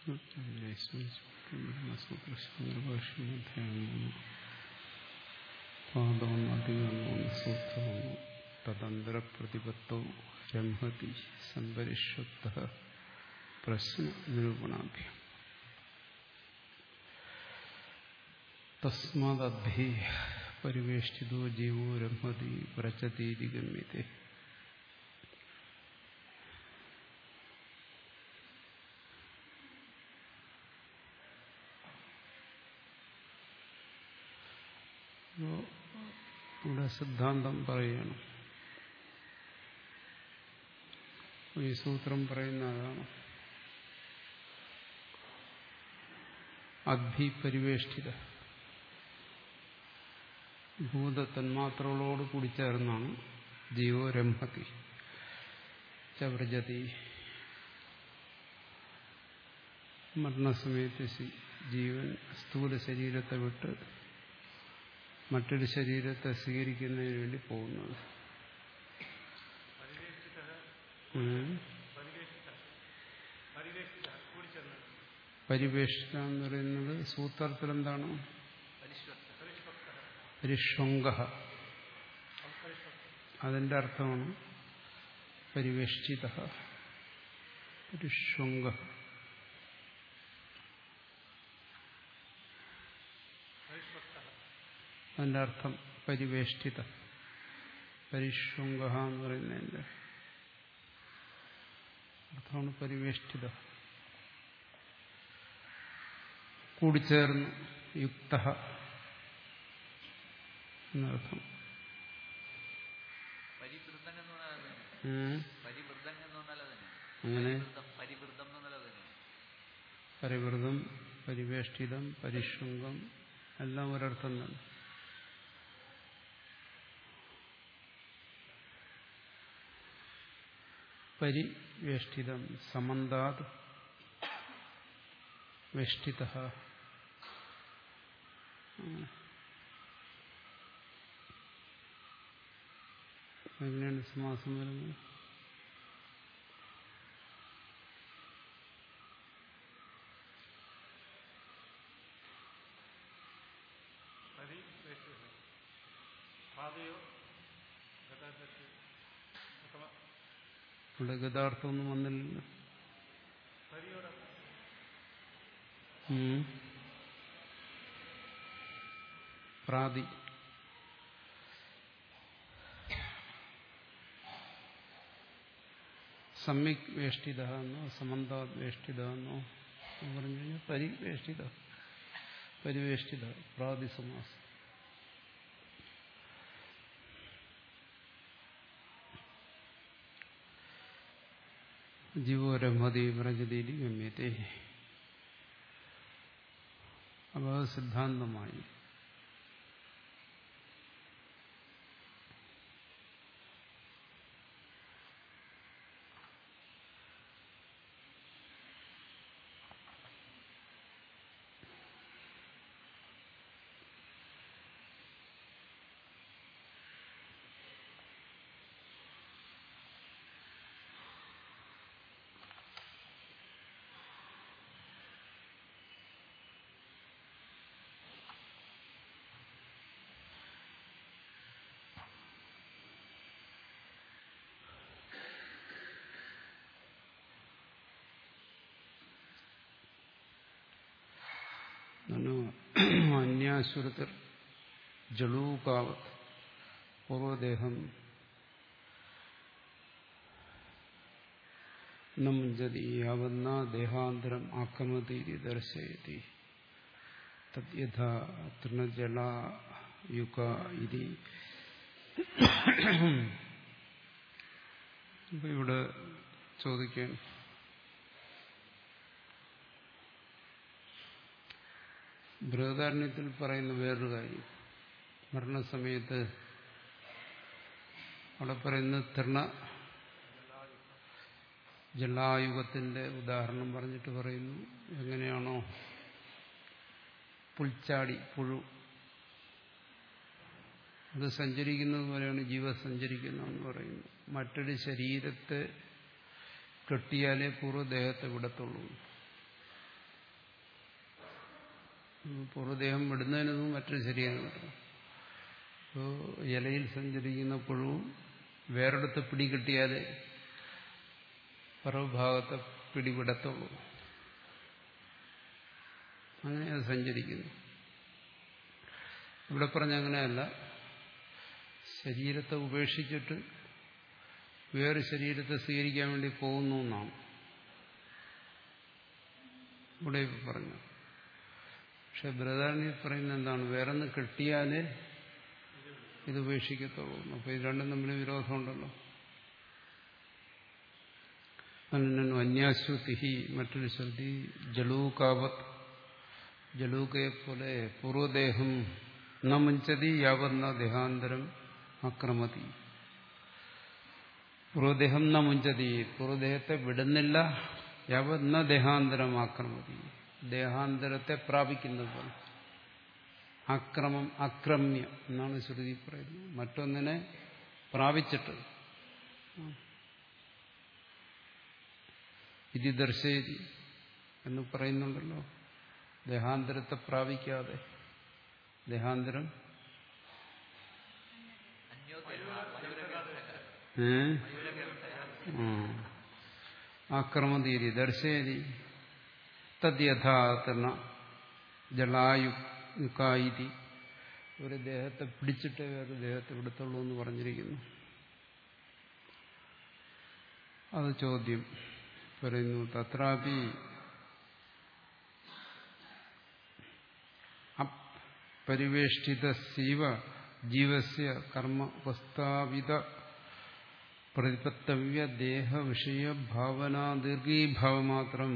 സൂത്രമോ തദന്തര പ്രതിപത്തോ രംഹതി സംപരിഷത്ത പ്രശ്ന നിരൂപണാഭ്യം തസ്മാദി പരിവേഷ്ടിതോ ജീവോ രംഹതി വ്രജതീതി ഗമ്യത്തെ ഇവിടെ സിദ്ധാന്തം പറയുകയാണ് ഈ സൂത്രം പറയുന്ന അതാണ് അഭി പരിവേഷ്ടിത ഭൂതത്തന്മാത്രകളോട് കൂടി ചേർന്നാണ് ജീവോ രംഭത്തി ചവ്രജതി മരണസമയത്ത് ജീവൻ സ്ഥൂല ശരീരത്തെ വിട്ട് മറ്റൊരു ശരീരത്തെ സ്വീകരിക്കുന്നതിന് വേണ്ടി പോകുന്നത് പരിവേഷിത എന്ന് പറയുന്നത് സൂത്രത്തിൽ എന്താണ് പരിഷ്വങ്ക അതിന്റെ അർത്ഥമാണ് പരിവേഷ്ടിത പരിഷ്വങ്ക അതിന്റെ അർത്ഥം പരിവേഷ്ടിത പരിഷ്വങ്ക എന്ന് പറയുന്നതിന്റെ അർത്ഥമാണ് പരിവേഷ്ടിത കൂടിച്ചേർന്ന് യുക്ത എന്നർത്ഥം അങ്ങനെ പരിവൃതം പരിവേഷ്ടിതം പരിശൃംഗം എല്ലാം ഒരർത്ഥം തന്നെ പരിവേഷ്ടിതം സമന്താത് വേഷ്ടിത എങ്ങനെയാണ് സമാസം വരുന്നത് ഇവിടെ ഗതാർത്ഥമൊന്നും വന്നില്ലല്ലോ പ്രാതി സമ്യക് വേഷ്ടിത എന്നോ സമന്താത് വേഷ്ടിത എന്നോ പറഞ്ഞു കഴിഞ്ഞാൽ പരിവേഷ്ടിത പരിവേഷ്ടിത പ്രാതിസമാസം ജീവോരമതി വ്രജതീതി ഗമ്യത്തെ അപ്പോൾ അത് സിദ്ധാന്തമായി അന്യാസുരത്തിൽ ജളൂകാവത് പൂർവദേഹം മുഞ്ചതി യാവന്ന ദേഹാന്തരം ആക്രമതി ദർശയതി തദ്യഥാ തൃണജളയുക ഇതി ഇപ്പൊ ഇവിടെ ചോദിക്കാൻ ബൃഹദാരണ്യത്തിൽ പറയുന്ന വേറൊരു കാര്യം മരണസമയത്ത് അവിടെ പറയുന്ന തൃണ ജലായുഗത്തിന്റെ ഉദാഹരണം പറഞ്ഞിട്ട് പറയുന്നു എങ്ങനെയാണോ പുൽച്ചാടി പുഴു അത് സഞ്ചരിക്കുന്നത് പോലെയാണ് ജീവ സഞ്ചരിക്കുന്നതെന്ന് പറയുന്നു മറ്റൊരു ശരീരത്തെ കെട്ടിയാലേ പൂർവ്വദേഹത്തെ വിടത്തുള്ളൂ പൂർവ്വദേഹം വിടുന്നതിന് മുമ്പ് മറ്റൊരു ശരീരം കിട്ടണം അപ്പോൾ ഇലയിൽ സഞ്ചരിക്കുന്ന പുഴുവും വേറെടുത്ത് പിടികിട്ടിയാലേ പുറഭാഗത്തെ പിടിവിടത്തുള്ളൂ അങ്ങനെ അത് സഞ്ചരിക്കുന്നു ഇവിടെ പറഞ്ഞ അങ്ങനെയല്ല ശരീരത്തെ ഉപേക്ഷിച്ചിട്ട് വേറെ ശരീരത്തെ സ്വീകരിക്കാൻ വേണ്ടി പോകുന്നു എന്നാണ് ഇവിടെ പറഞ്ഞു പക്ഷെ ബ്രദാരണി പറയുന്നത് എന്താണ് വേറൊന്ന് കിട്ടിയാലേ ഇത് ഉപേക്ഷിക്കത്തുള്ളൂ അപ്പൊ ഇത് രണ്ടും തമ്മിൽ വിരോധമുണ്ടല്ലോ അനന്നു അന്യാശ്രുതി മറ്റൊരു ശ്രുതി ജലൂകാവത് ജലൂകയെ പോലെ പൂർവദേഹം ന മുഞ്ചതി യാവന്ന ദേഹാന്തരം അക്രമതി പൂർവദേഹം ന മുഞ്ചതി പൂർവദേഹത്തെ വിടുന്നില്ല യാവന്ന ദേഹാന്തരം ആക്രമതി ദേഹാന്തരത്തെ പ്രാപിക്കുന്നത് പോലെ അക്രമം അക്രമ്യം എന്നാണ് ശ്രുതി പറയുന്നത് മറ്റൊന്നിനെ പ്രാപിച്ചിട്ട് ഇത് ദർശയതി എന്ന് പറയുന്നുണ്ടല്ലോ ദേഹാന്തരത്തെ പ്രാപിക്കാതെ ദേഹാന്തരം ഏ ആക്രമതീരി ദർശയതി തദ്യഥാതന ജലായുക്കായി ഒരു ദേഹത്തെ പിടിച്ചിട്ടേ വേറെ ദേഹത്തെ വിടത്തുള്ളൂ എന്ന് പറഞ്ഞിരിക്കുന്നു അത് ചോദ്യം പറയുന്നു തത്രാപി പരിവേഷ്ടിത ശീവ ജീവസ്യ കർമ്മ ഉപസ്ഥാപിത പ്രതിപത്തവ്യ ദേഹ വിഷയ ഭാവന ദീർഘീഭാവമാത്രം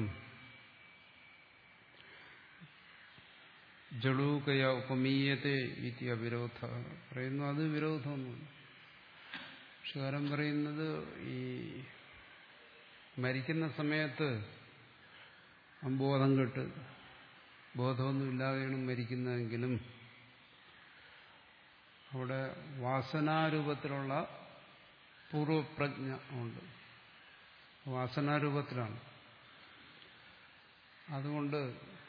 ജളൂകയ ഉപമീയത്തെ ഇതി അവിരോധ പറയുന്നു അത് വിരോധമൊന്നുമില്ല പക്ഷകാരം പറയുന്നത് ഈ മരിക്കുന്ന സമയത്ത് ബോധം കെട്ട് ബോധമൊന്നും ഇല്ലാതെയാണ് മരിക്കുന്നതെങ്കിലും അവിടെ വാസനാരൂപത്തിലുള്ള പൂർവപ്രജ്ഞ ഉണ്ട് വാസനാരൂപത്തിലാണ് അതുകൊണ്ട്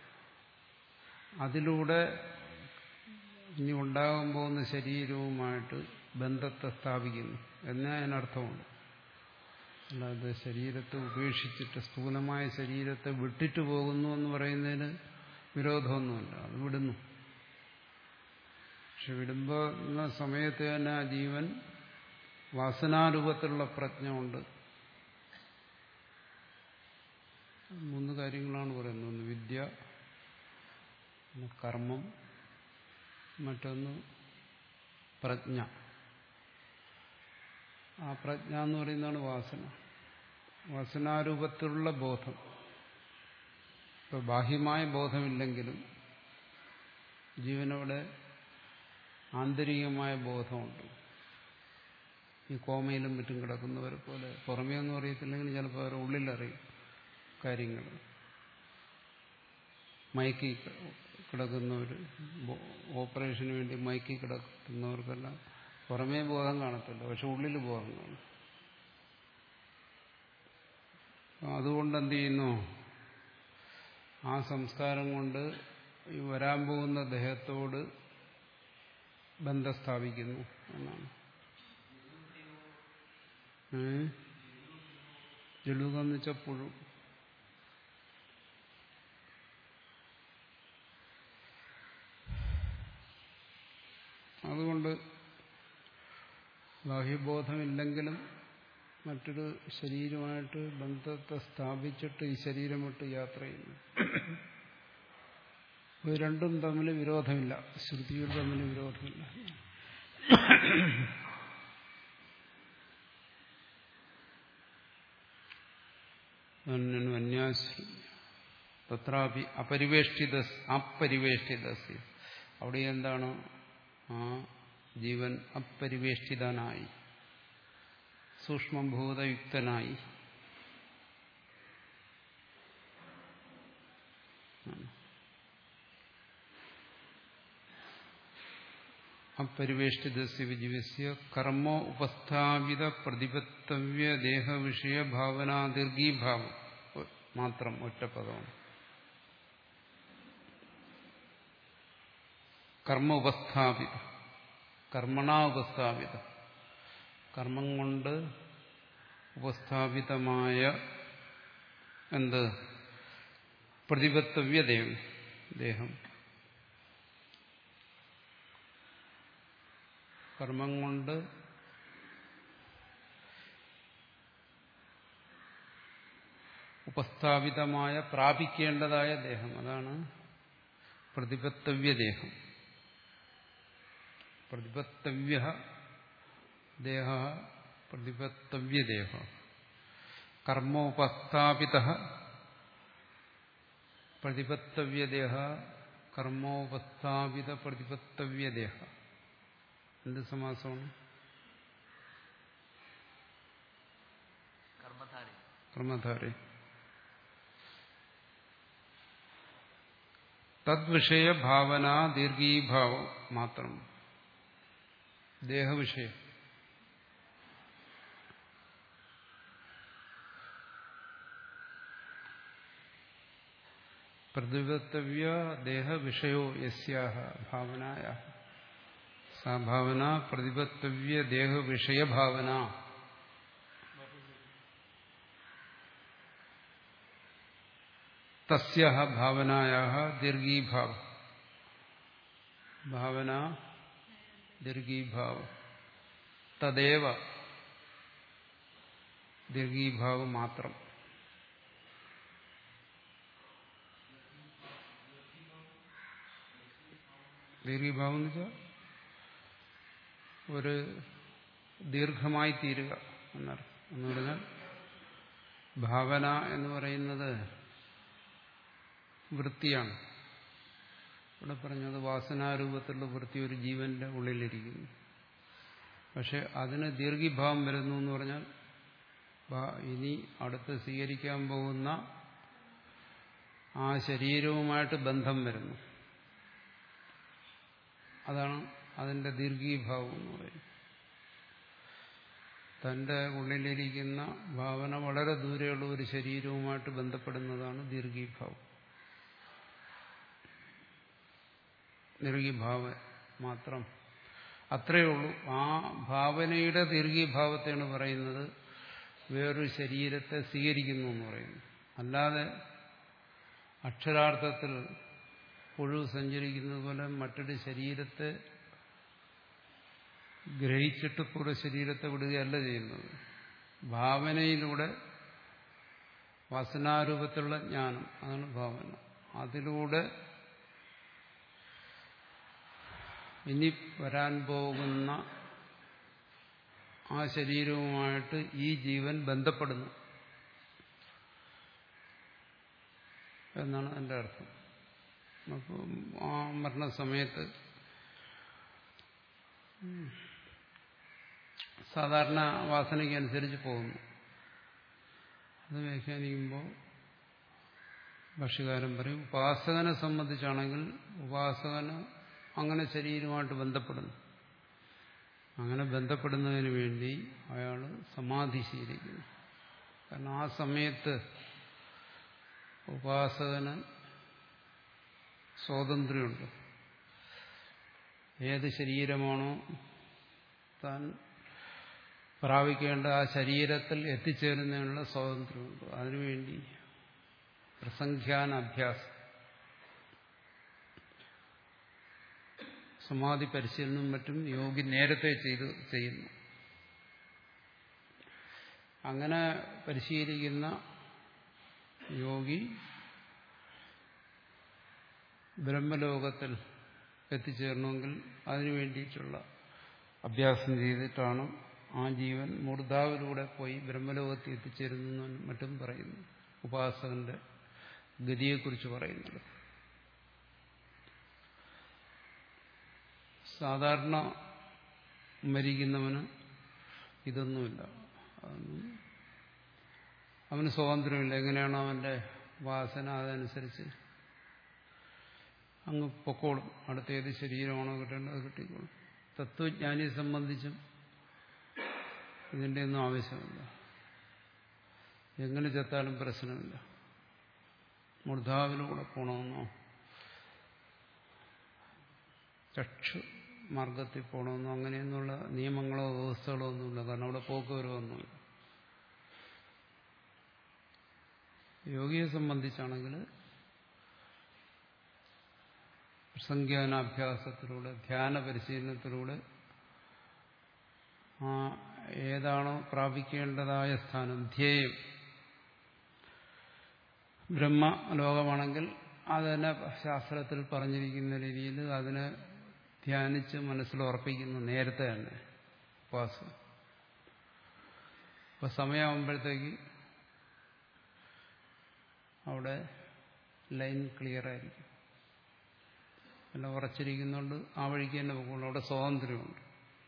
അതിലൂടെ ഇനി ഉണ്ടാകാൻ പോകുന്ന ശരീരവുമായിട്ട് ബന്ധത്തെ സ്ഥാപിക്കുന്നു എന്നേ അതിനർത്ഥമുണ്ട് അല്ലാതെ ശരീരത്തെ ഉപേക്ഷിച്ചിട്ട് സ്ഥൂലമായ ശരീരത്തെ വിട്ടിട്ട് പോകുന്നു എന്ന് പറയുന്നതിന് വിരോധമൊന്നുമില്ല അത് വിടുന്നു പക്ഷെ വിടുന്ന സമയത്ത് തന്നെ ആ ജീവൻ വാസനാരൂപത്തിലുള്ള പ്രജ്ഞ ഉണ്ട് മൂന്ന് കാര്യങ്ങളാണ് പറയുന്നത് ഒന്ന് വിദ്യ ഒന്ന് കർമ്മം മറ്റൊന്ന് പ്രജ്ഞ ആ പ്രജ്ഞ എന്ന് പറയുന്നതാണ് വാസന വാസനാരൂപത്തിലുള്ള ബോധം ഇപ്പൊ ബാഹ്യമായ ബോധമില്ലെങ്കിലും ജീവനവിടെ ആന്തരികമായ ബോധമുണ്ട് ഈ കോമയിലും മറ്റും കിടക്കുന്നവരെ പോലെ പുറമേ ഒന്നും അറിയത്തില്ലെങ്കിൽ ചിലപ്പോൾ അവരുടെ ഉള്ളിലറിയും കാര്യങ്ങൾ മയക്കി കിടക്കുന്നവർ ഓപ്പറേഷന് വേണ്ടി മയക്കി കിടക്കുന്നവർക്കെല്ലാം പുറമേ ബോധം കാണത്തില്ല പക്ഷെ ഉള്ളിൽ ബോധം കാണും അതുകൊണ്ട് എന്ത് ചെയ്യുന്നു ആ സംസ്കാരം കൊണ്ട് ഈ വരാൻ പോകുന്ന ദേഹത്തോട് ബന്ധം സ്ഥാപിക്കുന്നു എന്നാണ് ജലൂകെന്ന് വെച്ചാൽ പുഴു അതുകൊണ്ട് ബാഹ്യബോധമില്ലെങ്കിലും മറ്റൊരു ശരീരമായിട്ട് ബന്ധത്തെ സ്ഥാപിച്ചിട്ട് ഈ ശരീരം വിട്ട് യാത്ര ചെയ്യുന്നു ഇത് രണ്ടും തമ്മിൽ വിരോധമില്ല ശ്രുതികൾ തമ്മിൽ വിരോധമില്ല അന്യാശ്രീ തത്രാപി അപരിവേഷ്ടിത അപരിവേഷ്ടിതസ്യ അവിടെ എന്താണ് ആ ജീവൻ അപരിവേഷ്ടിതനായി സൂക്ഷ്മഭൂതയുക്തനായി അപരിവേഷ്ടിതസ്യ വിജീവസ്യ കർമ്മോ ഉപസ്ഥാപിത പ്രതിപത്തവ്യ ദേഹവിഷയ ഭാവന ദീർഘീഭാവം മാത്രം ഒറ്റ പദമാണ് കർമ്മ ഉപസ്ഥാപിത കർമ്മണ ഉപസ്ഥാപിത കർമ്മം കൊണ്ട് ഉപസ്ഥാപിതമായ എന്ത് പ്രതിപത്തവ്യ ദേവം ദേഹം കർമ്മം കൊണ്ട് ഉപസ്ഥാപിതമായ പ്രാപിക്കേണ്ടതായ ദേഹം അതാണ് പ്രതിപത്തവ്യ ദേഹം പ്രതിപത്തവ്യ ദേഹ പ്രതിപത്തവ്യദേഹ കർമ്മോപസ്ഥാപിത പ്രതിപത്തവ്യദേഹ കർമ്മോപസ്ഥാപിത പ്രതിപത്തവ്യദേഹ എന്ത് സമാസമാണ് കർമ്മധാരി കർമ്മധാരി തദ്വിഷയ ഭാവന ദീർഘീഭാവം മാത്രം ദേഹവിഷയം പ്രതിപത്തവ്യ ദേഹവിഷയോ യസ്യാഹ ഭാവനായ സാ ഭാവന പ്രതിപത്തവ്യ ദേഹവിഷയഭാവന തസ്യ ഭാവനായാ ദീർഘീഭാവ ഭാവന ദീർഘീഭാവ തദേവ ദീർഘീഭാവം മാത്രം ദീർഘീഭാവം എന്ന് വെച്ചാൽ ഒരു ദീർഘമായി തീരുക എന്നർത്ഥം എന്ന് പറഞ്ഞാൽ ഭാവന എന്ന് പറയുന്നത് വൃത്തിയാണ് ഇവിടെ പറഞ്ഞത് വാസനാരൂപത്തിലുള്ള വൃത്തി ഒരു ജീവന്റെ ഉള്ളിലിരിക്കുന്നു പക്ഷെ അതിന് ദീർഘീഭാവം വരുന്നു എന്ന് പറഞ്ഞാൽ ഇനി അടുത്ത് സ്വീകരിക്കാൻ പോകുന്ന ആ ശരീരവുമായിട്ട് ബന്ധം വരുന്നു അതാണ് അതിന്റെ ദീർഘീഭാവം എന്ന് പറയുന്നത് തന്റെ ഉള്ളിലിരിക്കുന്ന ഭാവന വളരെ ദൂരെയുള്ള ഒരു ശരീരവുമായിട്ട് ബന്ധപ്പെടുന്നതാണ് ദീർഘീഭാവം ദീർഘീഭാവ മാത്രം അത്രയേ ഉള്ളൂ ആ ഭാവനയുടെ ദീർഘീഭാവത്തെയാണ് പറയുന്നത് വേറൊരു ശരീരത്തെ സ്വീകരിക്കുന്നു എന്ന് പറയുന്നു അല്ലാതെ അക്ഷരാർത്ഥത്തിൽ പുഴു സഞ്ചരിക്കുന്നത് പോലെ മറ്റൊരു ശരീരത്തെ ഗ്രഹിച്ചിട്ട് കൂടെ ശരീരത്തെ വിടുകയല്ല ചെയ്യുന്നത് ഭാവനയിലൂടെ വാസനാരൂപത്തിലുള്ള ജ്ഞാനം അതാണ് ഭാവന അതിലൂടെ ഇനി വരാൻ പോകുന്ന ആ ശരീരവുമായിട്ട് ഈ ജീവൻ ബന്ധപ്പെടുന്നു എന്നാണ് എൻ്റെ അർത്ഥം അപ്പം ആ മരണസമയത്ത് സാധാരണ വാസനയ്ക്ക് അനുസരിച്ച് പോകുന്നു അത് വ്യാഖ്യാനിക്കുമ്പോൾ ഭക്ഷ്യകാരൻ പറയും ഉപാസകനെ സംബന്ധിച്ചാണെങ്കിൽ ഉപാസകന് അങ്ങനെ ശരീരമായിട്ട് ബന്ധപ്പെടുന്നു അങ്ങനെ ബന്ധപ്പെടുന്നതിന് വേണ്ടി അയാൾ സമാധി ശീലിക്കുന്നു കാരണം ആ സമയത്ത് ഉപാസകന് സ്വാതന്ത്ര്യമുണ്ട് ഏത് ശരീരമാണോ താൻ പ്രാപിക്കേണ്ട ആ ശരീരത്തിൽ എത്തിച്ചേരുന്നതിനുള്ള സ്വാതന്ത്ര്യമുണ്ട് അതിനുവേണ്ടി പ്രസംഖ്യാന അഭ്യാസം സമാധി പരിശീലനം മറ്റും യോഗി നേരത്തെ ചെയ്ത് ചെയ്യുന്നു അങ്ങനെ പരിശീലിക്കുന്ന യോഗി ബ്രഹ്മലോകത്തിൽ എത്തിച്ചേരണമെങ്കിൽ അതിനു വേണ്ടിയിട്ടുള്ള അഭ്യാസം ചെയ്തിട്ടാണ് ആ ജീവൻ മൂർധാവിലൂടെ പോയി ബ്രഹ്മലോകത്തിൽ എത്തിച്ചേരുന്നു മറ്റും പറയുന്നു ഉപാസകന്റെ ഗതിയെക്കുറിച്ച് പറയുന്നത് സാധാരണ മരിക്കുന്നവന് ഇതൊന്നുമില്ല അതൊന്നും അവന് സ്വാതന്ത്ര്യമില്ല എങ്ങനെയാണോ അവന്റെ വാസന അതനുസരിച്ച് അങ്ങ് പൊക്കോളും അടുത്ത ഏത് ശരീരമാണോ കിട്ടേണ്ടത് അത് കിട്ടിക്കോളും തത്വജ്ഞാനിയെ സംബന്ധിച്ചും ഇതിൻ്റെ ഒന്നും ആവശ്യമില്ല എങ്ങനെ ചത്താലും പ്രശ്നമില്ല മൂർധാവിലൂടെ പോണമെന്നോ ചക്ഷു മാർഗത്തിൽ പോകണമെന്നോ അങ്ങനെയൊന്നുള്ള നിയമങ്ങളോ വ്യവസ്ഥകളോ ഒന്നുമില്ല കാരണം അവിടെ പോക്ക് വരുമൊന്നുമില്ല യോഗിയെ സംബന്ധിച്ചാണെങ്കിൽ സംഖ്യാനാഭ്യാസത്തിലൂടെ ധ്യാന പരിശീലനത്തിലൂടെ ആ ഏതാണോ പ്രാപിക്കേണ്ടതായ സ്ഥാനം ധ്യേയം ബ്രഹ്മലോകമാണെങ്കിൽ അതിനെ ശാസ്ത്രത്തിൽ പറഞ്ഞിരിക്കുന്ന രീതിയിൽ അതിനെ ധ്യാനിച്ച് മനസ്സിൽ ഉറപ്പിക്കുന്നു നേരത്തെ തന്നെ ഉപാസന ഇപ്പൊ സമയമാകുമ്പോഴത്തേക്ക് അവിടെ ലൈൻ ക്ലിയർ ആയിരിക്കും എല്ലാം ഉറച്ചിരിക്കുന്നുണ്ട് ആ വഴിക്ക് തന്നെ പോകുള്ളൂ അവിടെ സ്വാതന്ത്ര്യമുണ്ട്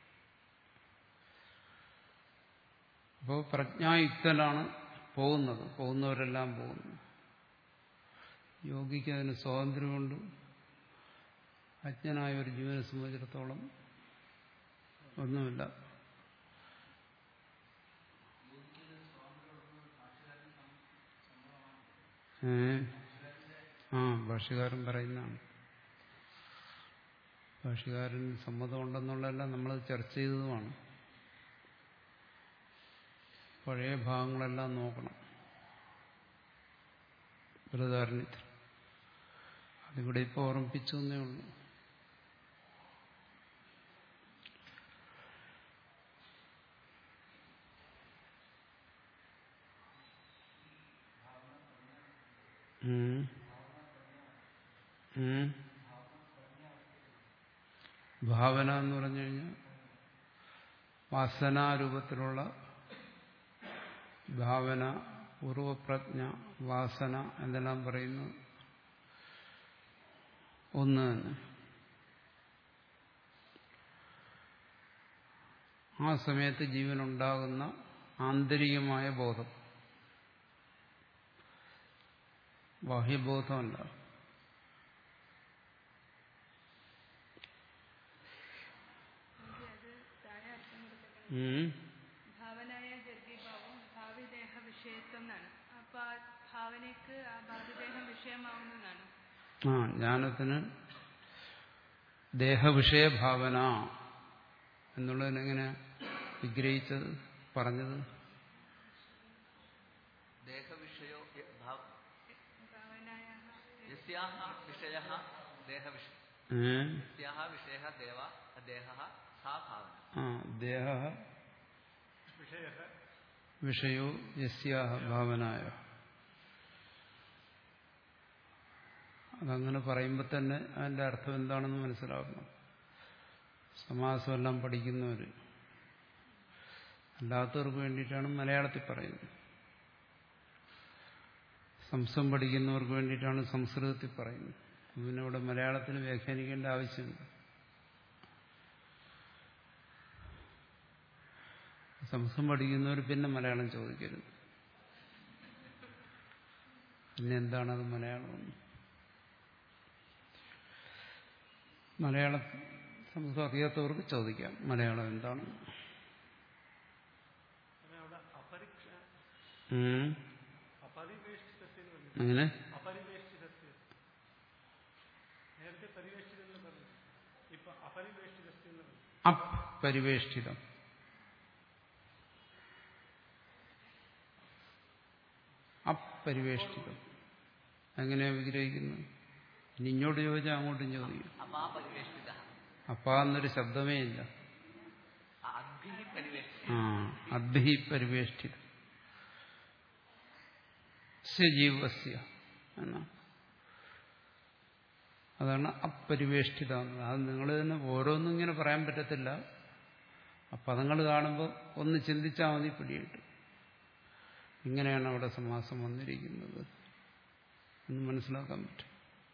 അപ്പോൾ പ്രജ്ഞായുക്തനാണ് പോകുന്നത് പോകുന്നവരെല്ലാം പോകുന്നു യോഗിക്ക് അതിന് സ്വാതന്ത്ര്യമുണ്ട് അജ്ഞനായ ഒരു ജീവനെ സംബന്ധിച്ചിടത്തോളം ഒന്നുമില്ല ഏ ആ ഭാഷകാരൻ പറയുന്നതാണ് ഭാഷകാരൻ സമ്മതമുണ്ടെന്നുള്ളതെല്ലാം നമ്മൾ ചർച്ച ചെയ്തതുമാണ് പഴയ ഭാഗങ്ങളെല്ലാം നോക്കണം ബൃഹദാരണ്യത്തിൽ അതിവിടെ ഇപ്പോൾ ഓർമ്മിപ്പിച്ചു എന്നേ ഉള്ളൂ ഉം. ഉം. ഭാവന എന്ന് പറഞ്ഞു കഴിഞ്ഞാൽ വാസനാരൂപത്തിലുള്ള ഭാവന പൂർവപ്രജ്ഞ വാസന എന്തെല്ലാം പറയുന്നു ഒന്ന് തന്നെ ആ സമയത്ത് ജീവനുണ്ടാകുന്ന ആന്തരികമായ ബോധം ബാഹ്യബോധമല്ല അത് താഴെ അർത്ഥം കൊടുത്തിട്ടുണ്ട് ഉം. ഭാവനായ ഗർഭീഭാവം ഭാവിദേഹ വിഷയത്വം എന്നാണ് അപ്പൊ ആ ഭാവനയ്ക്ക് ആ ഭാവിദേഹം വിഷയമാവുന്നതാണ് ആ ജ്ഞാനത്തിന് ദേഹവിഷയ ഭാവന എന്നുള്ളതിനെങ്ങനെ വിഗ്രഹിച്ചത് പറഞ്ഞത് ദേഹവിഷയോ യ- ഭാവ- ഭാവനായ യസ്യാഹ വിഷയഃ ദേഹവിഷ ഏ? യസ്യാഹ വിഷയഃ ദേവ ദേഹഃ സാ ഭാവന ആ ദേഹ വിഷയോ യസ്യാഹ ഭാവനായ അതങ്ങനെ പറയുമ്പോൾ തന്നെ അതിന്റെ അർത്ഥം എന്താണെന്ന് മനസ്സിലാക്കണം സമാസമെല്ലാം പഠിക്കുന്നവർ അല്ലാത്തവർക്ക് വേണ്ടിയിട്ടാണ് മലയാളത്തിൽ പറയുന്നത് സംസ്കൃതം പഠിക്കുന്നവർക്ക് വേണ്ടിയിട്ടാണ് സംസ്കൃതത്തിൽ പറയുന്നത് പിന്നെ ഇവിടെ മലയാളത്തിൽ വ്യാഖ്യാനിക്കേണ്ട ആവശ്യമുണ്ട് സംസ്കൃതം പഠിക്കുന്നവർ പിന്നെ മലയാളം ചോദിക്കരുത് പിന്നെ എന്താണത് മലയാളം മലയാളം സംസ്കൃതം അറിയാത്തവർക്ക് ചോദിക്കാം മലയാളം എന്താണ് അവിടെ അപരിക്ഷ ഉം. അപരിവേഷ്ടിതത്വം എന്ന് പറഞ്ഞു അങ്ങനെ അപരിവേഷ്ടിതത്വം നേരത്തെ പരിവേഷ്ടിതം എന്ന് പറഞ്ഞു ഇപ്പൊ അപരിവേഷ്ടിതത്വം എന്ന് പറഞ്ഞു അപരിവേഷ്ടിതം അപരിവേഷ്ടിതം എങ്ങനെയാ വിഗ്രഹിക്കുന്നത് ഇനി ഇങ്ങോട്ട് ചോദിച്ചാൽ അങ്ങോട്ടും ചോദിക്കും അപാപരിവേഷ്ടിത അപ്പ എന്നൊരു ശബ്ദമേ ഇല്ല അഗ്നി പരിവേഷ്ടിത ആ അദ്ഭി പരിവേഷ്ടിതം സജീവസ്യ എന്നാണ് അതാണ് അപരിവേഷ്ടിത എന്നത് അത് നിങ്ങൾ തന്നെ ഓരോന്നും ഇങ്ങനെ പറയാൻ പറ്റത്തില്ല ആ പദങ്ങൾ കാണുമ്പോൾ ഒന്ന് ചിന്തിച്ചാൽ മതി പിടിയിട്ട് ഇങ്ങനെയാണ് അവിടെ സമാസം വന്നിരിക്കുന്നത് എന്ന് മനസ്സിലാക്കാൻ പറ്റും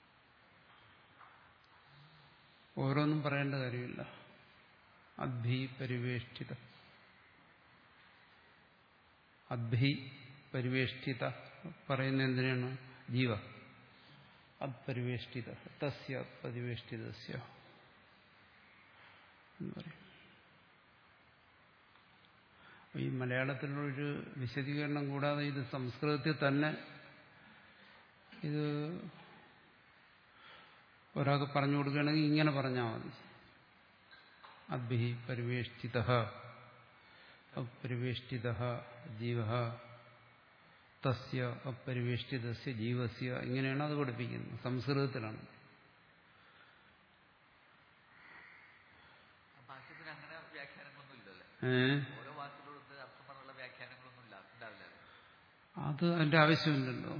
ഓരോന്നും പറയേണ്ട കാര്യമില്ല അദ്ഭി പരിവേഷ്ടിത അദ്ഭി പരിവേഷ്ടിത പറയുന്ന എന്തിനാണ് ജീവ അപരിവേഷ്ടിത തസ്യ പരിവേഷ്ടിതസ്യ എന്ന് പറയും ഈ മലയാളത്തിലൊരു വിശദീകരണം കൂടാതെ ഇത് സംസ്കൃതത്തിൽ തന്നെ ഇത് ഒരാൾക്ക് പറഞ്ഞു കൊടുക്കുകയാണെങ്കിൽ ഇങ്ങനെ പറഞ്ഞാൽ മതി അദ്ഭി പരിവേഷ്ടിത അപരിവേഷ്ടിത ജീവ തസ്യ അപരിവേഷ്ടിതസ്യ ജീവസ്യ ഇങ്ങനെയാണ് അത് പഠിപ്പിക്കുന്നത് സംസ്കൃതത്തിലാണ് ഭാഷ്യത്തിന് അങ്ങനെ വ്യാഖ്യാനങ്ങളൊന്നും ഇല്ലല്ലേ ഏ ഓരോ വാക്കിലോട് അർത്ഥം പറഞ്ഞുള്ള വ്യാഖ്യാനങ്ങളൊന്നും ഇല്ല ഉണ്ടാവില്ല അത് അതിന്റെ ആവശ്യമില്ലല്ലോ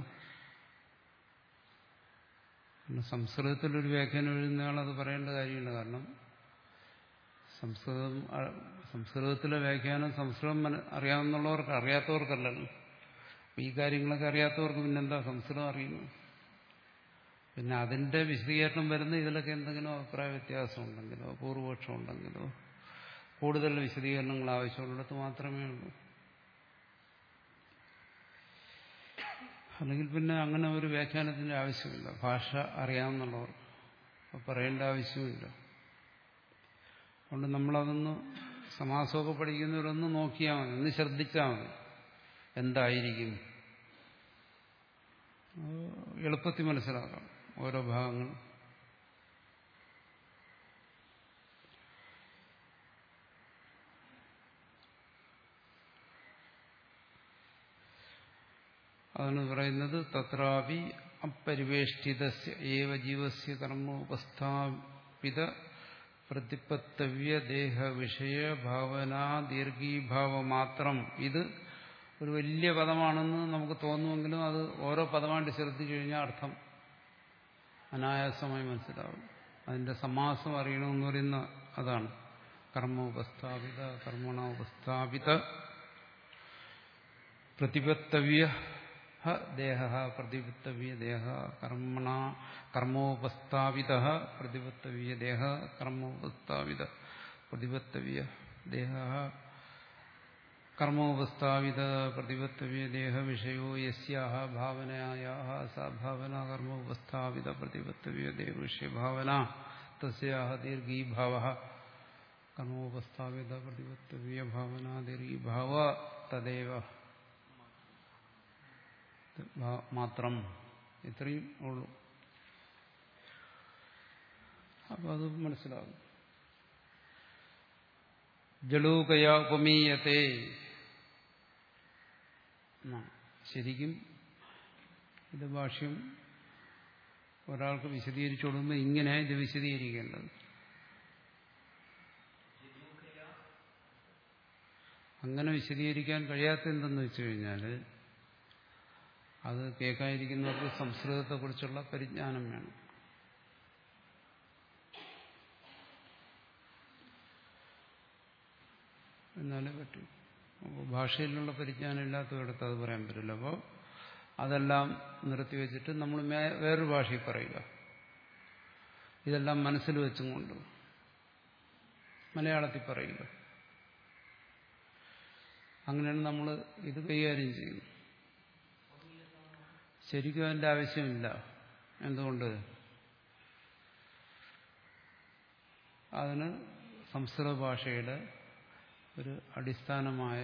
കാരണം സംസ്കൃതത്തിലൊരു വ്യാഖ്യാനം എഴുതുന്നയാൾ അത് പറയേണ്ട കാര്യമില്ല കാരണം സംസ്കൃതം അ- സംസ്കൃതത്തിലെ വ്യാഖ്യാനം സംസ്കൃതം മന- അറിയാവുന്നവർക്ക് അറിയാത്തവർക്കല്ലല്ലോ അപ്പൊ ഈ കാര്യങ്ങളൊക്കെ അറിയാത്തവർക്ക് പിന്നെന്താ സംസ്കൃതം അറിയുന്നു പിന്നെ അതിന്റെ വിശദീകരണം വരുന്ന ഇതിലൊക്കെ എന്തെങ്കിലും അഭിപ്രായ വ്യത്യാസം ഉണ്ടെങ്കിലോ പൂർവപക്ഷം ഉണ്ടെങ്കിലോ കൂടുതൽ വിശദീകരണങ്ങൾ ആവശ്യമുള്ളിടത്ത് മാത്രമേ ഉള്ളൂ അല്ലെങ്കിൽ പിന്നെ അങ്ങനെ ഒരു വ്യാഖ്യാനത്തിന്റെ ആവശ്യമില്ല ഭാഷ അറിയാവുന്നുള്ളവർ അപ്പോൾ പറയേണ്ട ആവശ്യമില്ല അതുകൊണ്ട് നമ്മളതൊന്ന് സമാസമൊക്കെ പഠിക്കുന്നവരൊന്ന് നോക്കിയാൽ മതി ഒന്ന് ശ്രദ്ധിച്ചാൽ മതി എന്തായിരിക്കും അത് എളുപ്പത്തിൽ മനസ്സിലാക്കാം ഓരോ ഭാഗങ്ങൾ അതാണ് പറയുന്നത് തത്രാപി അപരിവേഷ്ടിതസ്യ ഏവ ജീവസ്യ കർമ്മോപസ്ഥാപിത പ്രതിപത്തവ്യ ദേഹ വിഷയ ഭാവന ദീർഘീഭാവമാത്രം ഇത് ഒരു വലിയ പദമാണെന്ന് നമുക്ക് തോന്നുമെങ്കിലും അത് ഓരോ പദമായിട്ട് ശ്രദ്ധിച്ചു കഴിഞ്ഞാൽ അർത്ഥം അനായാസമായി മനസ്സിലാവും അതിന്റെ സമാസം അറിയണമെന്ന് പറയുന്ന അതാണ് കർമ്മോപസ്ഥാപിത കർമ്മണ ഉപസ്ഥാപിത പ്രതിപത്തവ്യ ദേഹ പ്രതിപത്തവ്യ ദേഹ കർമ്മണ കർമ്മോപസ്ഥാപിത പ്രതിപത്തവ്യ ദേഹ കർമ്മോപസ്ഥാപിത പ്രതിപത്തവ്യ ദേഹ കർമ്മോപസ്ഥാപിത പ്രതിപത്തവ്യ ദേഹ വിഷയോ യസ്യാഹ ഭാവനയായാഹ സാ ഭാവന കർമ്മോപസ്ഥാപിത പ്രതിപത്തവ്യ ദേഹ വിഷയഭാവന തസ്യാഹ ദീർഘീഭാവ കർമ്മോപസ്ഥാപിത പ്രതിപത്തവ്യ ഭാവന ദീർഘീഭാവ തദേവ മാത്രം ഇത്രയും ഉള്ളൂ അപ്പൊ അത് മനസ്സിലാകും ജലൂകയ ഉപമീയത്തെ ശരിക്കും ഇത് ഭാഷ്യം ഒരാൾക്ക് വിശദീകരിച്ചു കൊടുക്കുമ്പോൾ ഇങ്ങനെ ഇത് വിശദീകരിക്കേണ്ടത് അങ്ങനെ വിശദീകരിക്കാൻ കഴിയാത്ത എന്തെന്ന് വെച്ചു കഴിഞ്ഞാൽ അത് കേൾക്കാതിരിക്കുന്നവർക്ക് സംസ്കൃതത്തെക്കുറിച്ചുള്ള പരിജ്ഞാനം വേണം എന്നാലേ പറ്റൂ അപ്പോൾ ഭാഷയിലുള്ള പരിജ്ഞാനം ഇല്ലാത്തവരിടത്ത് അത് പറയാൻ പറ്റില്ല അപ്പോൾ അതെല്ലാം നിർത്തിവെച്ചിട്ട് നമ്മൾ വേറൊരു ഭാഷയിൽ പറയുക ഇതെല്ലാം മനസ്സിൽ വെച്ചും കൊണ്ട് മലയാളത്തിൽ പറയുക അങ്ങനെയാണ് നമ്മൾ ഇത് കൈകാര്യം ചെയ്യുന്നത് ശരിക്കും അതിൻ്റെ ആവശ്യമില്ല എന്തുകൊണ്ട് അതിന് സംസ്കൃത ഭാഷയുടെ ഒരു അടിസ്ഥാനമായ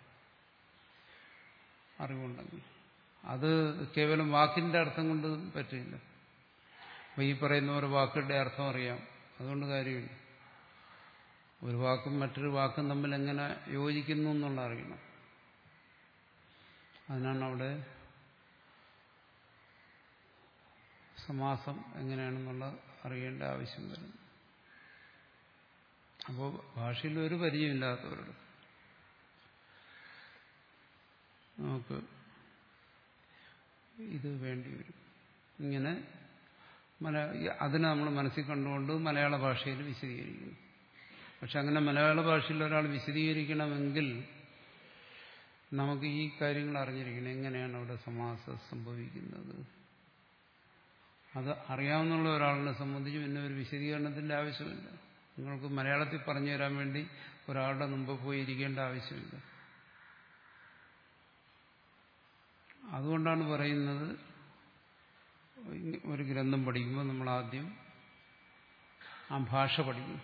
അറിവുണ്ടെങ്കിൽ അത് കേവലം വാക്കിന്റെ അർത്ഥം കൊണ്ട് പറ്റില്ല അപ്പൊ ഈ പറയുന്ന ഒരു വാക്കുകളുടെ അർത്ഥം അറിയാം അതുകൊണ്ട് കാര്യമില്ല ഒരു വാക്കും മറ്റൊരു വാക്കും തമ്മിൽ എങ്ങനെ യോജിക്കുന്നു എന്നുള്ള അറിയണം അതിനാണ് അവിടെ സമാസം എങ്ങനെയാണെന്നുള്ള അറിയേണ്ട ആവശ്യം വരുന്നത് അപ്പോൾ ഭാഷയിൽ ഒരു പരിചയമില്ലാത്തവരുടെ നമുക്ക് ഇത് വേണ്ടി വരും ഇങ്ങനെ മല അതിനെ നമ്മൾ മനസ്സിൽ കണ്ടുകൊണ്ട് മലയാള ഭാഷയിൽ വിശദീകരിക്കുന്നു പക്ഷെ അങ്ങനെ മലയാള ഭാഷയിൽ ഒരാൾ വിശദീകരിക്കണമെങ്കിൽ നമുക്ക് ഈ കാര്യങ്ങൾ അറിഞ്ഞിരിക്കണം എങ്ങനെയാണ് അവിടെ സമാസം സംഭവിക്കുന്നത് അത് അറിയാവുന്ന ഒരാളിനെ സംബന്ധിച്ച് പിന്നെ ഒരു വിശദീകരണത്തിന്റെ ആവശ്യമില്ല നിങ്ങൾക്ക് മലയാളത്തിൽ പറഞ്ഞു തരാൻ വേണ്ടി ഒരാളുടെ മുമ്പ് പോയി ഇരിക്കേണ്ട ആവശ്യമില്ല അതുകൊണ്ടാണ് പറയുന്നത് ഒരു ഗ്രന്ഥം പഠിക്കുമ്പോൾ നമ്മൾ ആദ്യം ആ ഭാഷ പഠിക്കും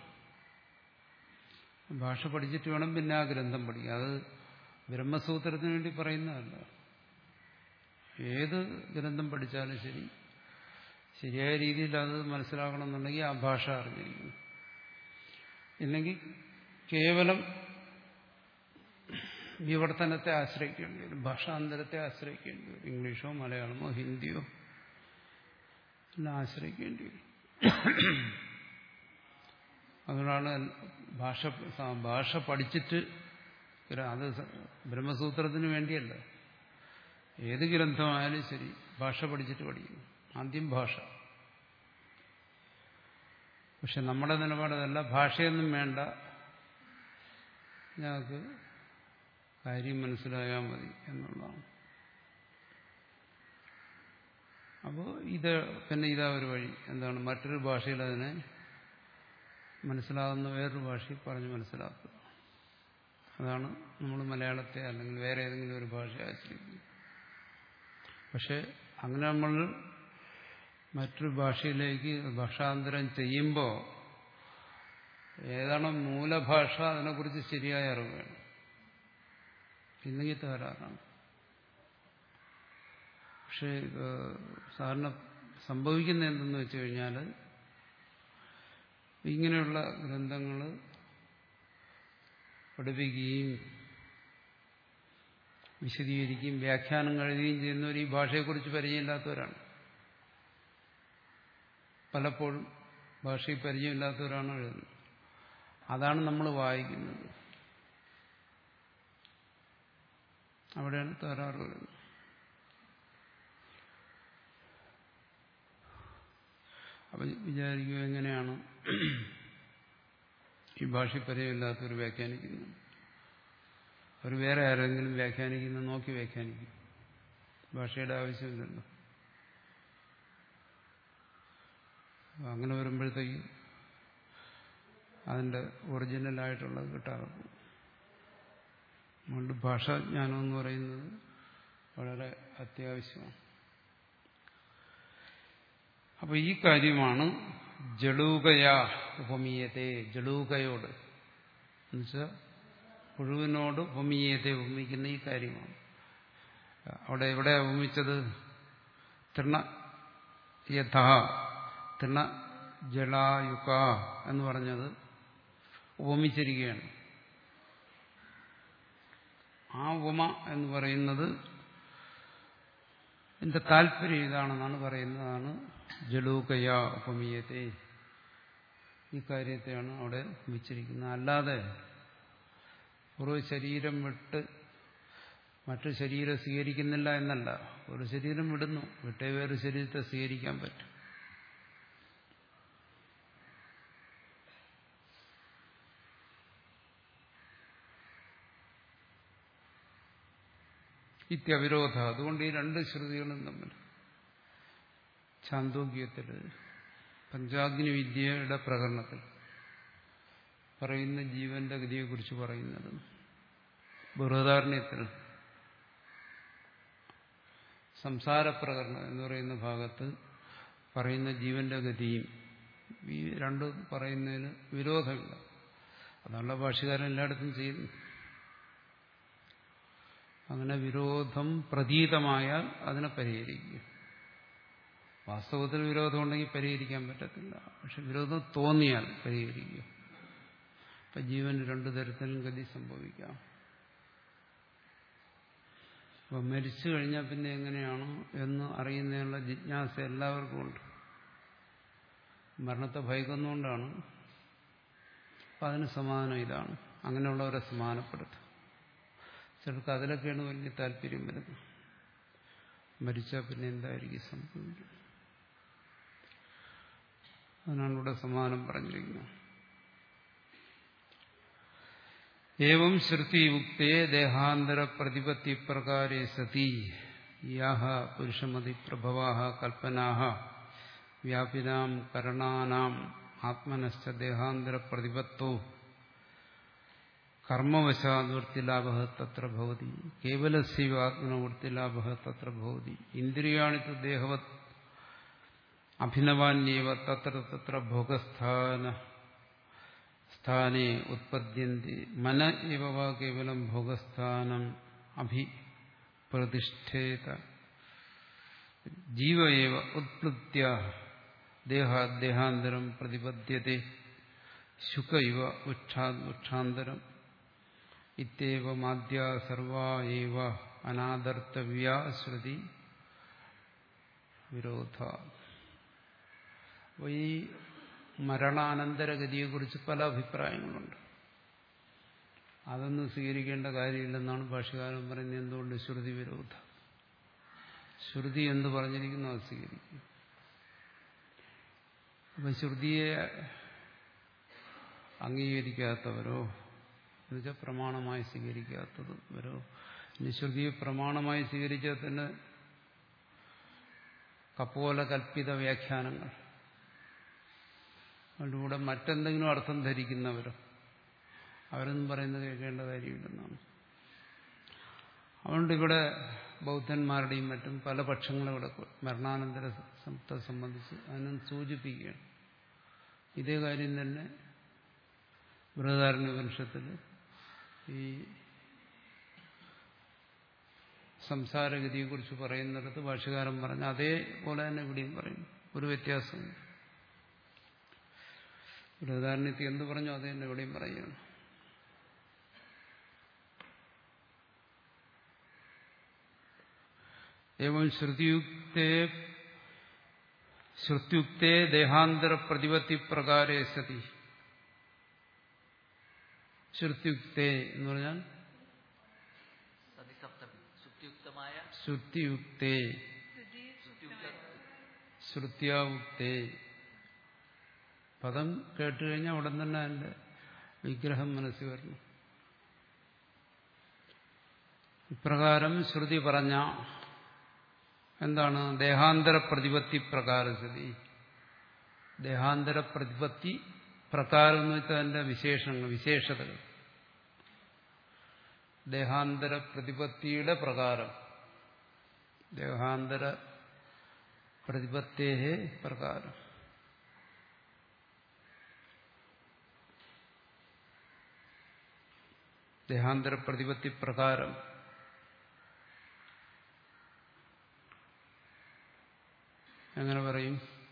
ഭാഷ പഠിച്ചിട്ട് വേണം പിന്നെ ആ ഗ്രന്ഥം പഠിക്കുക അത് ബ്രഹ്മസൂത്രത്തിന് വേണ്ടി പറയുന്നതല്ല ഏത് ഗ്രന്ഥം പഠിച്ചാലും ശരി ശരിയായ രീതിയിൽ അത് മനസ്സിലാക്കണമെന്നുണ്ടെങ്കിൽ ആ ഭാഷ അറിഞ്ഞിരിക്കുന്നു ഇല്ലെങ്കിൽ കേവലം വിവർത്തനത്തെ ആശ്രയിക്കേണ്ടി വരും ഭാഷാന്തരത്തെ ആശ്രയിക്കേണ്ടി വരും ഇംഗ്ലീഷോ മലയാളമോ ഹിന്ദിയോ എല്ലാം ആശ്രയിക്കേണ്ടി വരും അതുകൊണ്ടാണ് ഭാഷ ഭാഷ പഠിച്ചിട്ട് അത് ബ്രഹ്മസൂത്രത്തിന് വേണ്ടിയല്ല ഏത് ഗ്രന്ഥമായാലും ശരി ഭാഷ പഠിച്ചിട്ട് പഠിക്കുന്നു ആദ്യം ഭാഷ പക്ഷെ നമ്മുടെ നിലപാടതല്ല ഭാഷയൊന്നും വേണ്ട ഞങ്ങൾക്ക് കാര്യം മനസ്സിലായാൽ മതി എന്നുള്ളതാണ് അപ്പോൾ ഇത് പിന്നെ ഇതാ ഒരു വഴി എന്താണ് മറ്റൊരു ഭാഷയിൽ അതിനെ മനസ്സിലാകുന്ന വേറൊരു ഭാഷയിൽ പറഞ്ഞ് മനസ്സിലാക്കുക അതാണ് നമ്മൾ മലയാളത്തെ അല്ലെങ്കിൽ വേറെ ഏതെങ്കിലും ഒരു ഭാഷയെ ആശ്രയിക്കുന്നത് പക്ഷെ അങ്ങനെ നമ്മൾ മറ്റൊരു ഭാഷയിലേക്ക് ഭാഷാന്തരം ചെയ്യുമ്പോൾ ഏതാണ് മൂലഭാഷ അതിനെക്കുറിച്ച് ശരിയായ അറിവ് വേണം ഇല്ലെങ്കിൽ തകരാറാണ് പക്ഷെ സാധാരണ സംഭവിക്കുന്ന എന്തെന്ന് വെച്ച് കഴിഞ്ഞാൽ ഇങ്ങനെയുള്ള ഗ്രന്ഥങ്ങൾ പഠിപ്പിക്കുകയും വിശദീകരിക്കുകയും വ്യാഖ്യാനം എഴുതുകയും ചെയ്യുന്നവർ ഈ ഭാഷയെക്കുറിച്ച് പരിചയമില്ലാത്തവരാണ് പലപ്പോഴും ഭാഷയിൽ പരിചയമില്ലാത്തവരാണ് എഴുതുന്നത് അതാണ് നമ്മൾ വായിക്കുന്നത് അവിടെയാണ് തകരാറ് വരുന്നത് അപ്പൊ വിചാരിക്കുക എങ്ങനെയാണ് ഈ ഭാഷ പരിചയമില്ലാത്തവർ വ്യാഖ്യാനിക്കുന്നത് അവർ വേറെ ആരെങ്കിലും വ്യാഖ്യാനിക്കുന്നത് നോക്കി വ്യാഖ്യാനിക്കും ഭാഷയുടെ ആവശ്യമില്ലല്ലോ അങ്ങനെ വരുമ്പോഴത്തേക്ക് അതിൻ്റെ ഒറിജിനലായിട്ടുള്ളത് കിട്ടാതെ പോകും അതുകൊണ്ട് ഭാഷാജ്ഞാനം എന്ന് പറയുന്നത് വളരെ അത്യാവശ്യമാണ് അപ്പൊ ഈ കാര്യമാണ് ജഡൂകയ ഉപമീയത്തെ ജഡൂകയോട് എന്നുവെച്ചാൽ പുഴുവിനോട് ഉപമീയത്തെ ഉപമിക്കുന്ന ഈ കാര്യമാണ് അവിടെ എവിടെ ഉപമിച്ചത് തൃണ യഥ തൃണ ജലായുക എന്ന് പറഞ്ഞത് ഉപമിച്ചിരിക്കുകയാണ് ആ ഉപമ എന്ന് പറയുന്നത് എന്റെ താല്പര്യം ഇതാണെന്നാണ് പറയുന്നതാണ് ജലൂകയ ഉപമീയത്തെ ഈ കാര്യത്തെയാണ് അവിടെ ഉപമിച്ചിരിക്കുന്നത് അല്ലാതെ ഒരു ശരീരം വിട്ട് മറ്റു ശരീരം സ്വീകരിക്കുന്നില്ല എന്നല്ല ഒരു ശരീരം വിടുന്നു വിട്ടേ വേറെ ശരീരത്തെ സ്വീകരിക്കാൻ പറ്റും ഇത്യവിരോധ അതുകൊണ്ട് ഈ രണ്ട് ശ്രുതികളും തമ്മിൽ ചാന്തോഗ്യത്തിൽ പഞ്ചാഗ്നി വിദ്യയുടെ പ്രകരണത്തിൽ പറയുന്ന ജീവന്റെ ഗതിയെക്കുറിച്ച് പറയുന്നത് ബൃഹദാരണ്യത്തിൽ സംസാരപ്രകരണം എന്ന് പറയുന്ന ഭാഗത്ത് പറയുന്ന ജീവന്റെ ഗതിയും ഈ രണ്ടും പറയുന്നതിന് വിരോധമില്ല അതാണല്ലോ ഭാഷകാരൻ എല്ലായിടത്തും ചെയ്യുന്നു അങ്ങനെ വിരോധം പ്രതീതമായാൽ അതിനെ പരിഹരിക്കും വാസ്തവത്തിൽ വിരോധം ഉണ്ടെങ്കിൽ പരിഹരിക്കാൻ പറ്റത്തില്ല പക്ഷെ വിരോധം തോന്നിയാൽ പരിഹരിക്കും അപ്പൊ ജീവന് രണ്ടു തരത്തിലും ഗതി സംഭവിക്കാം അപ്പൊ മരിച്ചു കഴിഞ്ഞാൽ പിന്നെ എങ്ങനെയാണ് എന്ന് അറിയുന്നതിനുള്ള ജിജ്ഞാസ എല്ലാവർക്കും ഉണ്ട് മരണത്തെ ഭയക്കുന്നതുകൊണ്ടാണ് അപ്പൊ അതിന് സമാധാനം ഇതാണ് അങ്ങനെയുള്ളവരെ സമാധാനപ്പെടുത്തും ചിലർക്ക് അതിലൊക്കെയാണ് വലിയ താല്പര്യം വരുന്നത് മരിച്ചാൽ പിന്നെ എന്തായിരിക്കും സംഭവിക്കുക അതിനാണ് ഇവിടെ സമാനം പറഞ്ഞിരിക്കുന്നത് ഏവം ശ്രുതിയുക്തേ ദേഹാന്തര പ്രതിപത്തി പ്രകാരേ സതി യാഹ പുരുഷമതി പ്രഭവാഹ കൽപ്പനാഹ വ്യാപിനാം കരണാനാം ആത്മനശ്ച ദേഹാന്തര പ്രതിപത്തോ കർമ്മവശാദ്വൃത്തിലാഭ തത്ര ഭവതി കേവലസ്യവ ആത്മനവൃത്തിലാഭ തത്ര ഭവതി ഇന്ദ്രിയാണി തു ദേഹവത് അഭിനവാന്യേവ തത്ര തത്ര ഭോഗസ്ഥാന സ്ഥാനെ ഉത്പദ്യന്തി മന ഇവ വാ കേവലം ഭോഗസ്ഥാനം അഭിപ്രതിഷ്ഠേത ജീവ ഏവ ഉത്പ്ലുത്യ ദേഹാദേഹാന്തരം പ്രതിപദ്യത്തെ ശുക ഇവ ഉക്ഷാ- ഉക്ഷാന്തരം ഇത്യവമാദ്യ സർവാ ഏവ അനാദർത്തവ്യ ശ്രുതി വിരോധ അപ്പോൾ ഈ മരണാനന്തരഗതിയെക്കുറിച്ച് പല അഭിപ്രായങ്ങളുണ്ട് അതൊന്നും സ്വീകരിക്കേണ്ട കാര്യമില്ലെന്നാണ് ഭാഷകാരൻ പറയുന്നത് എന്തുകൊണ്ട് ശ്രുതി വിരോധ ശ്രുതി എന്ന് പറഞ്ഞിരിക്കുന്നു അത് സ്വീകരിക്കും അപ്പം ശ്രുതിയെ അംഗീകരിക്കാത്തവരോ എന്നുവെച്ചാൽ പ്രമാണമായി സ്വീകരിക്കാത്തവരോ ഇനി ശ്രുതിയെ പ്രമാണമായി സ്വീകരിച്ചാൽ തന്നെ കപ്പോല കൽപ്പിത വ്യാഖ്യാനങ്ങൾ അതിലൂടെ മറ്റെന്തെങ്കിലും അർത്ഥം ധരിക്കുന്നവരോ അവരൊന്നും പറയുന്നത് കേൾക്കേണ്ട കാര്യമില്ലെന്നാണ് അതുകൊണ്ട് ഇവിടെ ബൗദ്ധന്മാരുടെയും മറ്റും പല പക്ഷങ്ങളും ഇവിടെ മരണാനന്തര സംത്തെ സംബന്ധിച്ച് അതിനും സൂചിപ്പിക്കുകയാണ് ഇതേ കാര്യം തന്നെ ബൃഹദാരണ്യ ഉപനിഷത്തിൽ ഈ സംസാരഗതിയെക്കുറിച്ച് പറയുന്നിടത്ത് ഭാഷകാരൻ പറഞ്ഞ അതേപോലെ തന്നെ ഇവിടെയും പറയും ഒരു വ്യത്യാസമുണ്ട് ബൃഹദാരണ്യത്തിൽ എന്ത് പറഞ്ഞു അത് തന്നെ ഇവിടെയും പറയുകയാണ് ഏവം ശ്രുതിയുക്തേ ശ്രുത്യുക്തേ ദേഹാന്തര പ്രതിപത്തി പ്രകാരേ സതി ശ്രുത്യുക്തേ എന്ന് പറഞ്ഞാൽ സതി സപ്തമി സുക്തിയുക്തമായ ശ്രുതിയുക്തേ ശ്രുതി സുക്തിയുക്ത ശ്രുത്യാവുക്തേ പദം കേട്ടുകഴിഞ്ഞാൽ ഉടൻ തന്നെ അതിന്റെ വിഗ്രഹം മനസ്സിൽ വരണം ഇപ്രകാരം ശ്രുതി പറഞ്ഞ എന്താണ് ദേഹാന്തര പ്രതിപത്തി പ്രകാരസ്ഥിതി ദേഹാന്തര പ്രതിപത്തി പ്രകാരം എന്ന് വെച്ചാൽ അതിന്റെ വിശേഷങ്ങൾ വിശേഷതകൾ ദേഹാന്തര പ്രതിപത്തിയുടെ പ്രകാരം ദേഹാന്തര പ്രതിപത്തേ പ്രകാരം ദേഹാന്തര പ്രതിപത്തി പ്രകാരം എങ്ങനെ പറയും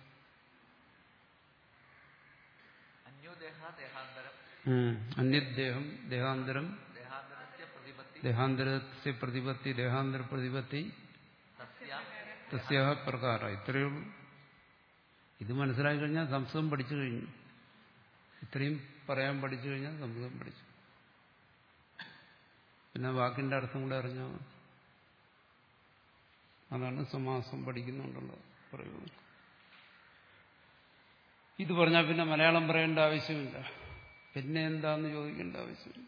അന്യോദേഹ ദേഹാന്തരം ഉം. അന്യദേഹം ദേഹാന്തരം ദേഹാന്തരസ്യ പ്രതിപത്തി ദേഹാന്തരസ്യ പ്രതിപത്തി ദേഹാന്തര പ്രതിപത്തി തസ്യ തസ്യ പ്രകാര ഇത്രയേ ഉള്ളൂ ഇത് മനസ്സിലാക്കി കഴിഞ്ഞാൽ സംസ്കൃതം പഠിച്ചു കഴിഞ്ഞു ഇത്രയും പറയാൻ പഠിച്ചു കഴിഞ്ഞാൽ സംസ്കൃതം പഠിച്ചു പിന്നെ വാക്കിന്റെ അർത്ഥം കൂടെ അറിഞ്ഞാൽ മതി. അതാണ് സമാസം പഠിക്കുന്നുണ്ടുള്ള പ്രയോജനം ഇത് പറഞ്ഞാൽ പിന്നെ മലയാളം പറയേണ്ട ആവശ്യമില്ല പിന്നെ എന്താന്ന് ചോദിക്കേണ്ട ആവശ്യമില്ല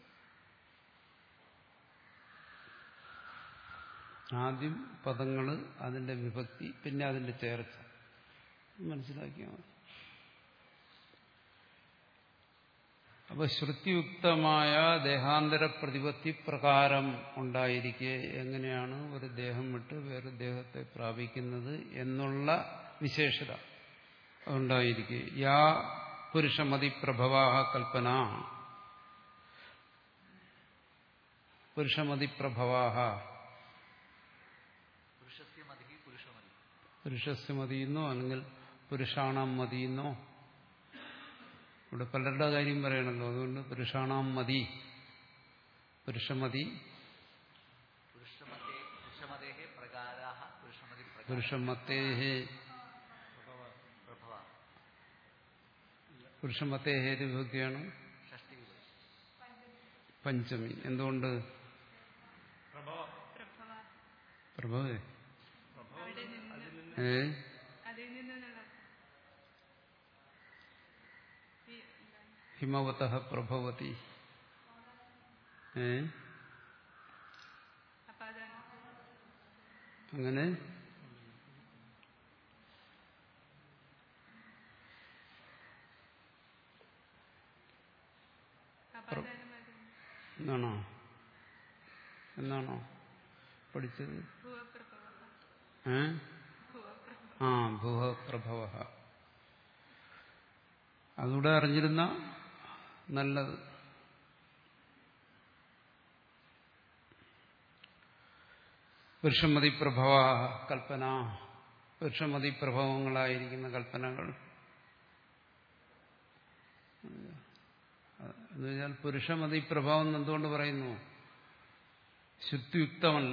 ആദ്യം പദങ്ങൾ അതിന്റെ വിഭക്തി പിന്നെ അതിന്റെ ചേർച്ച മനസ്സിലാക്കിയാൽ മതി അപ്പൊ ശ്രുതിയുക്തമായ ദേഹാന്തര പ്രതിപത്തി പ്രകാരം ഉണ്ടായിരിക്കെ എങ്ങനെയാണ് ഒരു ദേഹം വിട്ട് വേറെ ദേഹത്തെ പ്രാപിക്കുന്നത് എന്നുള്ള വിശേഷത ഉണ്ടായിരിക്കെ യാ പുരുഷമതി പ്രഭവാഹ കൽപ്പന പുരുഷമതി പ്രഭവാഹ പുരുഷസ്യ മതി പുരുഷമതി പുരുഷസ്യ മതിയെന്നോ അല്ലെങ്കിൽ പുരുഷാണാം മതിയെന്നോ ഇവിടെ പലരുടെ കാര്യം പറയണല്ലോ അതുകൊണ്ട് പുരുഷാണാം മതി പുരുഷമതി പുരുഷമതേ പുരുഷമതേഹ പ്രകാരാഹ പുരുഷമതി പ്രകാര പുരുഷമത്തേഹേ പ്രഭവ പുരുഷമത്തേഹേ വിഭക്തിയാണ് ഷഷ്ടി വിഭക്തി പഞ്ചമി എന്തുകൊണ്ട് പ്രഭവ പ്രഭവ പ്രഭവേ അവിടെ നിന്ന് ഏ അതിൽ നിന്നുള്ള ഈ എന്താണ്? ഹിമവത പ്രഭവതി ഏ അപ്പൊ അതാണ് അങ്ങനെ അപ്പൊ അതാണ് മതി എന്നാണോ എന്നാണോ പഠിച്ചത് ഭൂവപ്രഭവ ഏ ഭൂവപ്രഭവ ആ ഭൂഹപ്രഭവ അതുകൂടെ അറിഞ്ഞിരുന്ന നല്ലത് പുരുഷമതി പ്രഭവ കൽപ്പന പുരുഷമതി പ്രഭവങ്ങളായിരിക്കുന്ന കൽപ്പനകൾ എന്ന് കഴിഞ്ഞാൽ പുരുഷമതി പ്രഭാവം എന്ന് എന്തുകൊണ്ട് പറയുന്നു ശുദ്ധിയുക്തമല്ല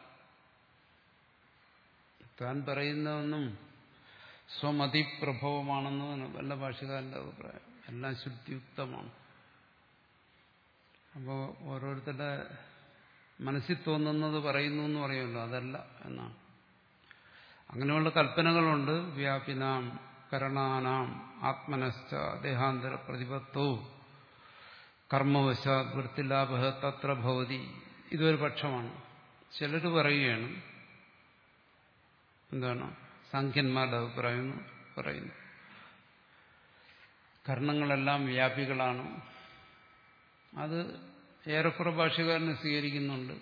താൻ പറയുന്നതൊന്നും സ്വമതിപ്രഭവമാണെന്ന് വല്ല ഭാഷകാരന്റെ അഭിപ്രായം എല്ലാം ശുദ്ധിയുക്തമാണ് അപ്പോൾ ഓരോരുത്തരുടെ മനസ്സിൽ തോന്നുന്നത് പറയുന്നു എന്ന് പറയുമല്ലോ അതല്ല എന്നാണ് അങ്ങനെയുള്ള കൽപ്പനകളുണ്ട് വ്യാപിനാം കരണാനാം ആത്മനശ്ച ദേഹാന്തര പ്രതിപത്തോ കർമ്മവശാത് വൃത്തിലാഭ തത്ര ഭവതി ഇതൊരു പക്ഷമാണ് ചിലർ പറയുകയാണ് എന്താണ് സാഖ്യന്മാരുടെ അഭിപ്രായം എന്ന് പറയുന്നു കർണങ്ങളെല്ലാം വ്യാപികളാണ് അത് ഏറെക്കുറെ ഭാഷകാരനെ സ്വീകരിക്കുന്നുണ്ട്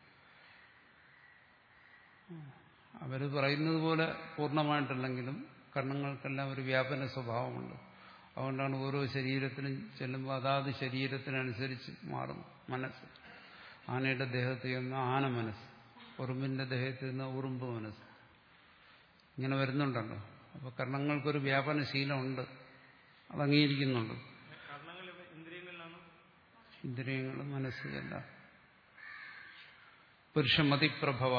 അവർ പറയുന്നത് പോലെ പൂർണ്ണമായിട്ടല്ലെങ്കിലും കർണങ്ങൾക്കെല്ലാം ഒരു വ്യാപന സ്വഭാവമുണ്ട് അതുകൊണ്ടാണ് ഓരോ ശരീരത്തിനും ചെല്ലുമ്പോൾ അതാത് ശരീരത്തിനനുസരിച്ച് മാറും മനസ്സ് ആനയുടെ ദേഹത്തിൽ നിന്ന് ആന മനസ്സ് ഉറുമ്പിന്റെ ദേഹത്തിൽ നിന്ന് ഉറുമ്പ് മനസ്സ് ഇങ്ങനെ വരുന്നുണ്ടല്ലോ അപ്പോൾ കർണങ്ങൾക്കൊരു വ്യാപന ശീലമുണ്ട് അത് അംഗീകരിക്കുന്നുണ്ട് കർണങ്ങൾ ഇന്ദ്രിയങ്ങളിലാണ് ഇന്ദ്രിയങ്ങൾ മനസ്സ് എല്ലാം പുരുഷമതിപ്രഭവ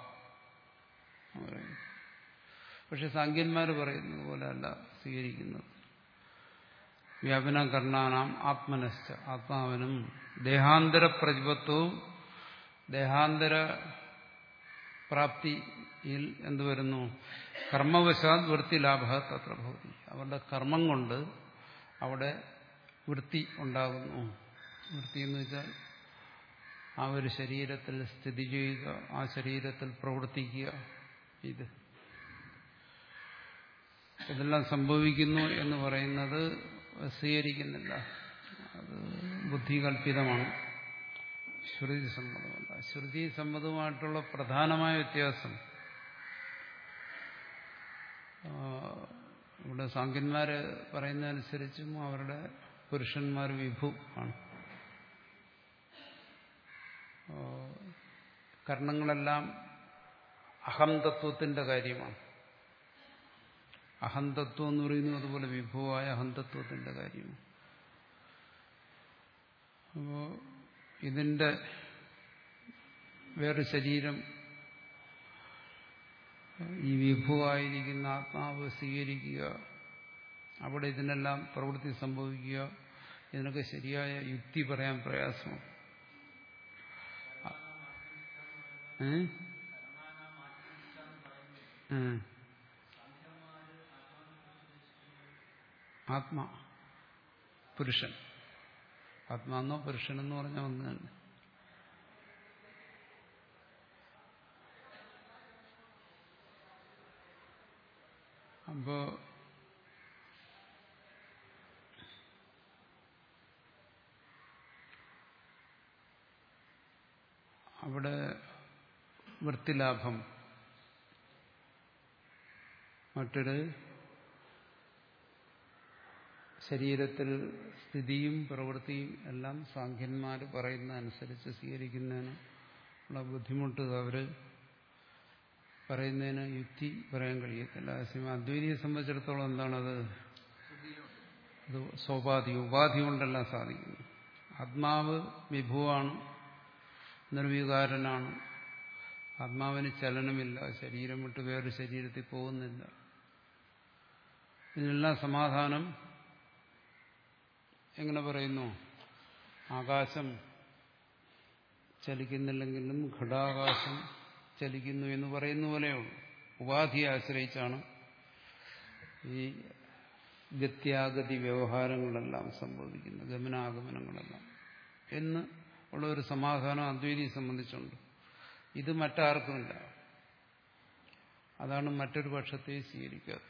പക്ഷെ സാങ്കന്മാർ പറയുന്നത് പോലെ അല്ല സ്വീകരിക്കുന്നത് വ്യാപന കർണാനാം ആത്മനശ്ച ആത്മാവിനും ദേഹാന്തര പ്രതിപത്വവും ദേഹാന്തര പ്രാപ്തിയിൽ എന്തുവരുന്നു കർമ്മവശാത് വൃത്തി ലാഭ തത്ര ഭവതി അവരുടെ കർമ്മം കൊണ്ട് അവിടെ വൃത്തി ഉണ്ടാകുന്നു വൃത്തി എന്ന് വെച്ചാൽ ആ ഒരു ശരീരത്തിൽ സ്ഥിതി ചെയ്യുക ആ ശരീരത്തിൽ പ്രവർത്തിക്കുക ഇത് ഇതെല്ലാം സംഭവിക്കുന്നു എന്ന് പറയുന്നത് സ്വീകരിക്കുന്നില്ല അത് ബുദ്ധികൽപിതമാണ് ശ്രുതി സമ്മതമല്ല ശ്രുതി സമ്മതമായിട്ടുള്ള പ്രധാനമായ വ്യത്യാസം ഇവിടെ സാങ്കന്മാര് പറയുന്നതനുസരിച്ചും അവരുടെ പുരുഷന്മാർ വിഭു ആണ് കർണങ്ങളെല്ലാം അഹംതത്വത്തിന്റെ കാര്യമാണ് അഹന്തത്വം എന്ന് പറയുന്നത് അതുപോലെ വിഭവമായ അഹന്തത്വത്തിന്റെ കാര്യമാണ് അപ്പോ ഇതിന്റെ വേറെ ശരീരം ഈ വിഭുവായിരിക്കുന്ന ആത്മാവ് സ്വീകരിക്കുക അവിടെ ഇതിനെല്ലാം പ്രവൃത്തി സംഭവിക്കുക ഇതിനൊക്കെ ശരിയായ യുക്തി പറയാൻ പ്രയാസമാണ് ഏ ഉം. ആത്മാ പുരുഷൻ ആത്മാന്നോ പുരുഷനെന്നോ പറഞ്ഞ ഒന്ന് തന്നെ അപ്പോ അവിടെ വൃത്തിലാഭം മറ്റൊരു ശരീരത്തിൽ സ്ഥിതിയും പ്രവൃത്തിയും എല്ലാം സാഖ്യന്മാർ പറയുന്ന അനുസരിച്ച് സ്വീകരിക്കുന്നതിന് ഉള്ള ബുദ്ധിമുട്ട് അവർ പറയുന്നതിന് യുക്തി പറയാൻ കഴിയത്തില്ല അതേസമയം അദ്വൈതിയെ സംബന്ധിച്ചിടത്തോളം എന്താണത് ഇത് സോപാധി ഉപാധി കൊണ്ടെല്ലാം സാധിക്കുന്നു ആത്മാവ് വിഭുവാണ് നിർവികാരനാണ് ആത്മാവിന് ചലനമില്ല ശരീരം വിട്ട് വേറൊരു ശരീരത്തിൽ പോകുന്നില്ല ഇതിനെല്ലാം സമാധാനം എങ്ങനെ പറയുന്നു ആകാശം ചലിക്കുന്നില്ലെങ്കിലും ഘടാകാശം ചലിക്കുന്നു എന്ന് പറയുന്ന പോലെയുള്ളൂ ഉപാധിയെ ആശ്രയിച്ചാണ് ഈ ഗത്യാഗതി വ്യവഹാരങ്ങളെല്ലാം സംഭവിക്കുന്നത് ഗമനാഗമനങ്ങളെല്ലാം എന്ന് ഉള്ള ഒരു സമാധാനം അദ്വൈതിയെ സംബന്ധിച്ചുണ്ട് ഇത് മറ്റാർക്കുമില്ല അതാണ് മറ്റൊരു പക്ഷത്തെ സ്വീകരിക്കാത്തത്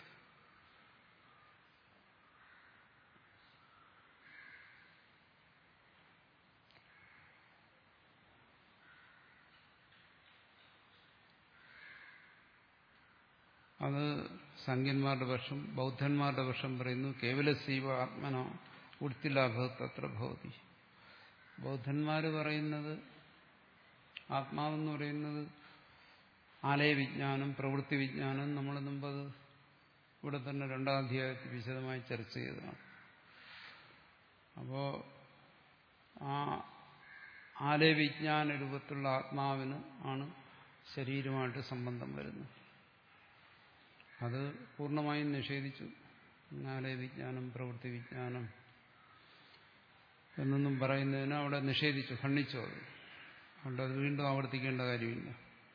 അത് സംഖ്യന്മാരുടെ പക്ഷം ബൗദ്ധന്മാരുടെ പക്ഷം പറയുന്നു കേവല സീവ ആത്മന ഉടുത്തിലാഭ തത്ര ഭവതി ബൗദ്ധന്മാർ പറയുന്നത് ആത്മാവെന്ന് പറയുന്നത് ആലയ വിജ്ഞാനം പ്രവൃത്തി വിജ്ഞാനം നമ്മൾ മുമ്പത് ഇവിടെ തന്നെ രണ്ടാം അധ്യായത്തിൽ വിശദമായി ചർച്ച ചെയ്തതാണ് അപ്പോൾ ആ ആലയവിജ്ഞാന രൂപത്തിലുള്ള ആത്മാവിന് ആണ് ശരീരമായിട്ട് സംബന്ധം വരുന്നത് അത് പൂർണ്ണമായും നിഷേധിച്ചു ആലയവിജ്ഞാനം പ്രവൃത്തി വിജ്ഞാനം എന്നൊന്നും പറയുന്നതിന് അവിടെ നിഷേധിച്ചു ഖണ്ഡിച്ചു അത് അതുകൊണ്ട് അത് വീണ്ടും ആവർത്തിക്കേണ്ട കാര്യമില്ല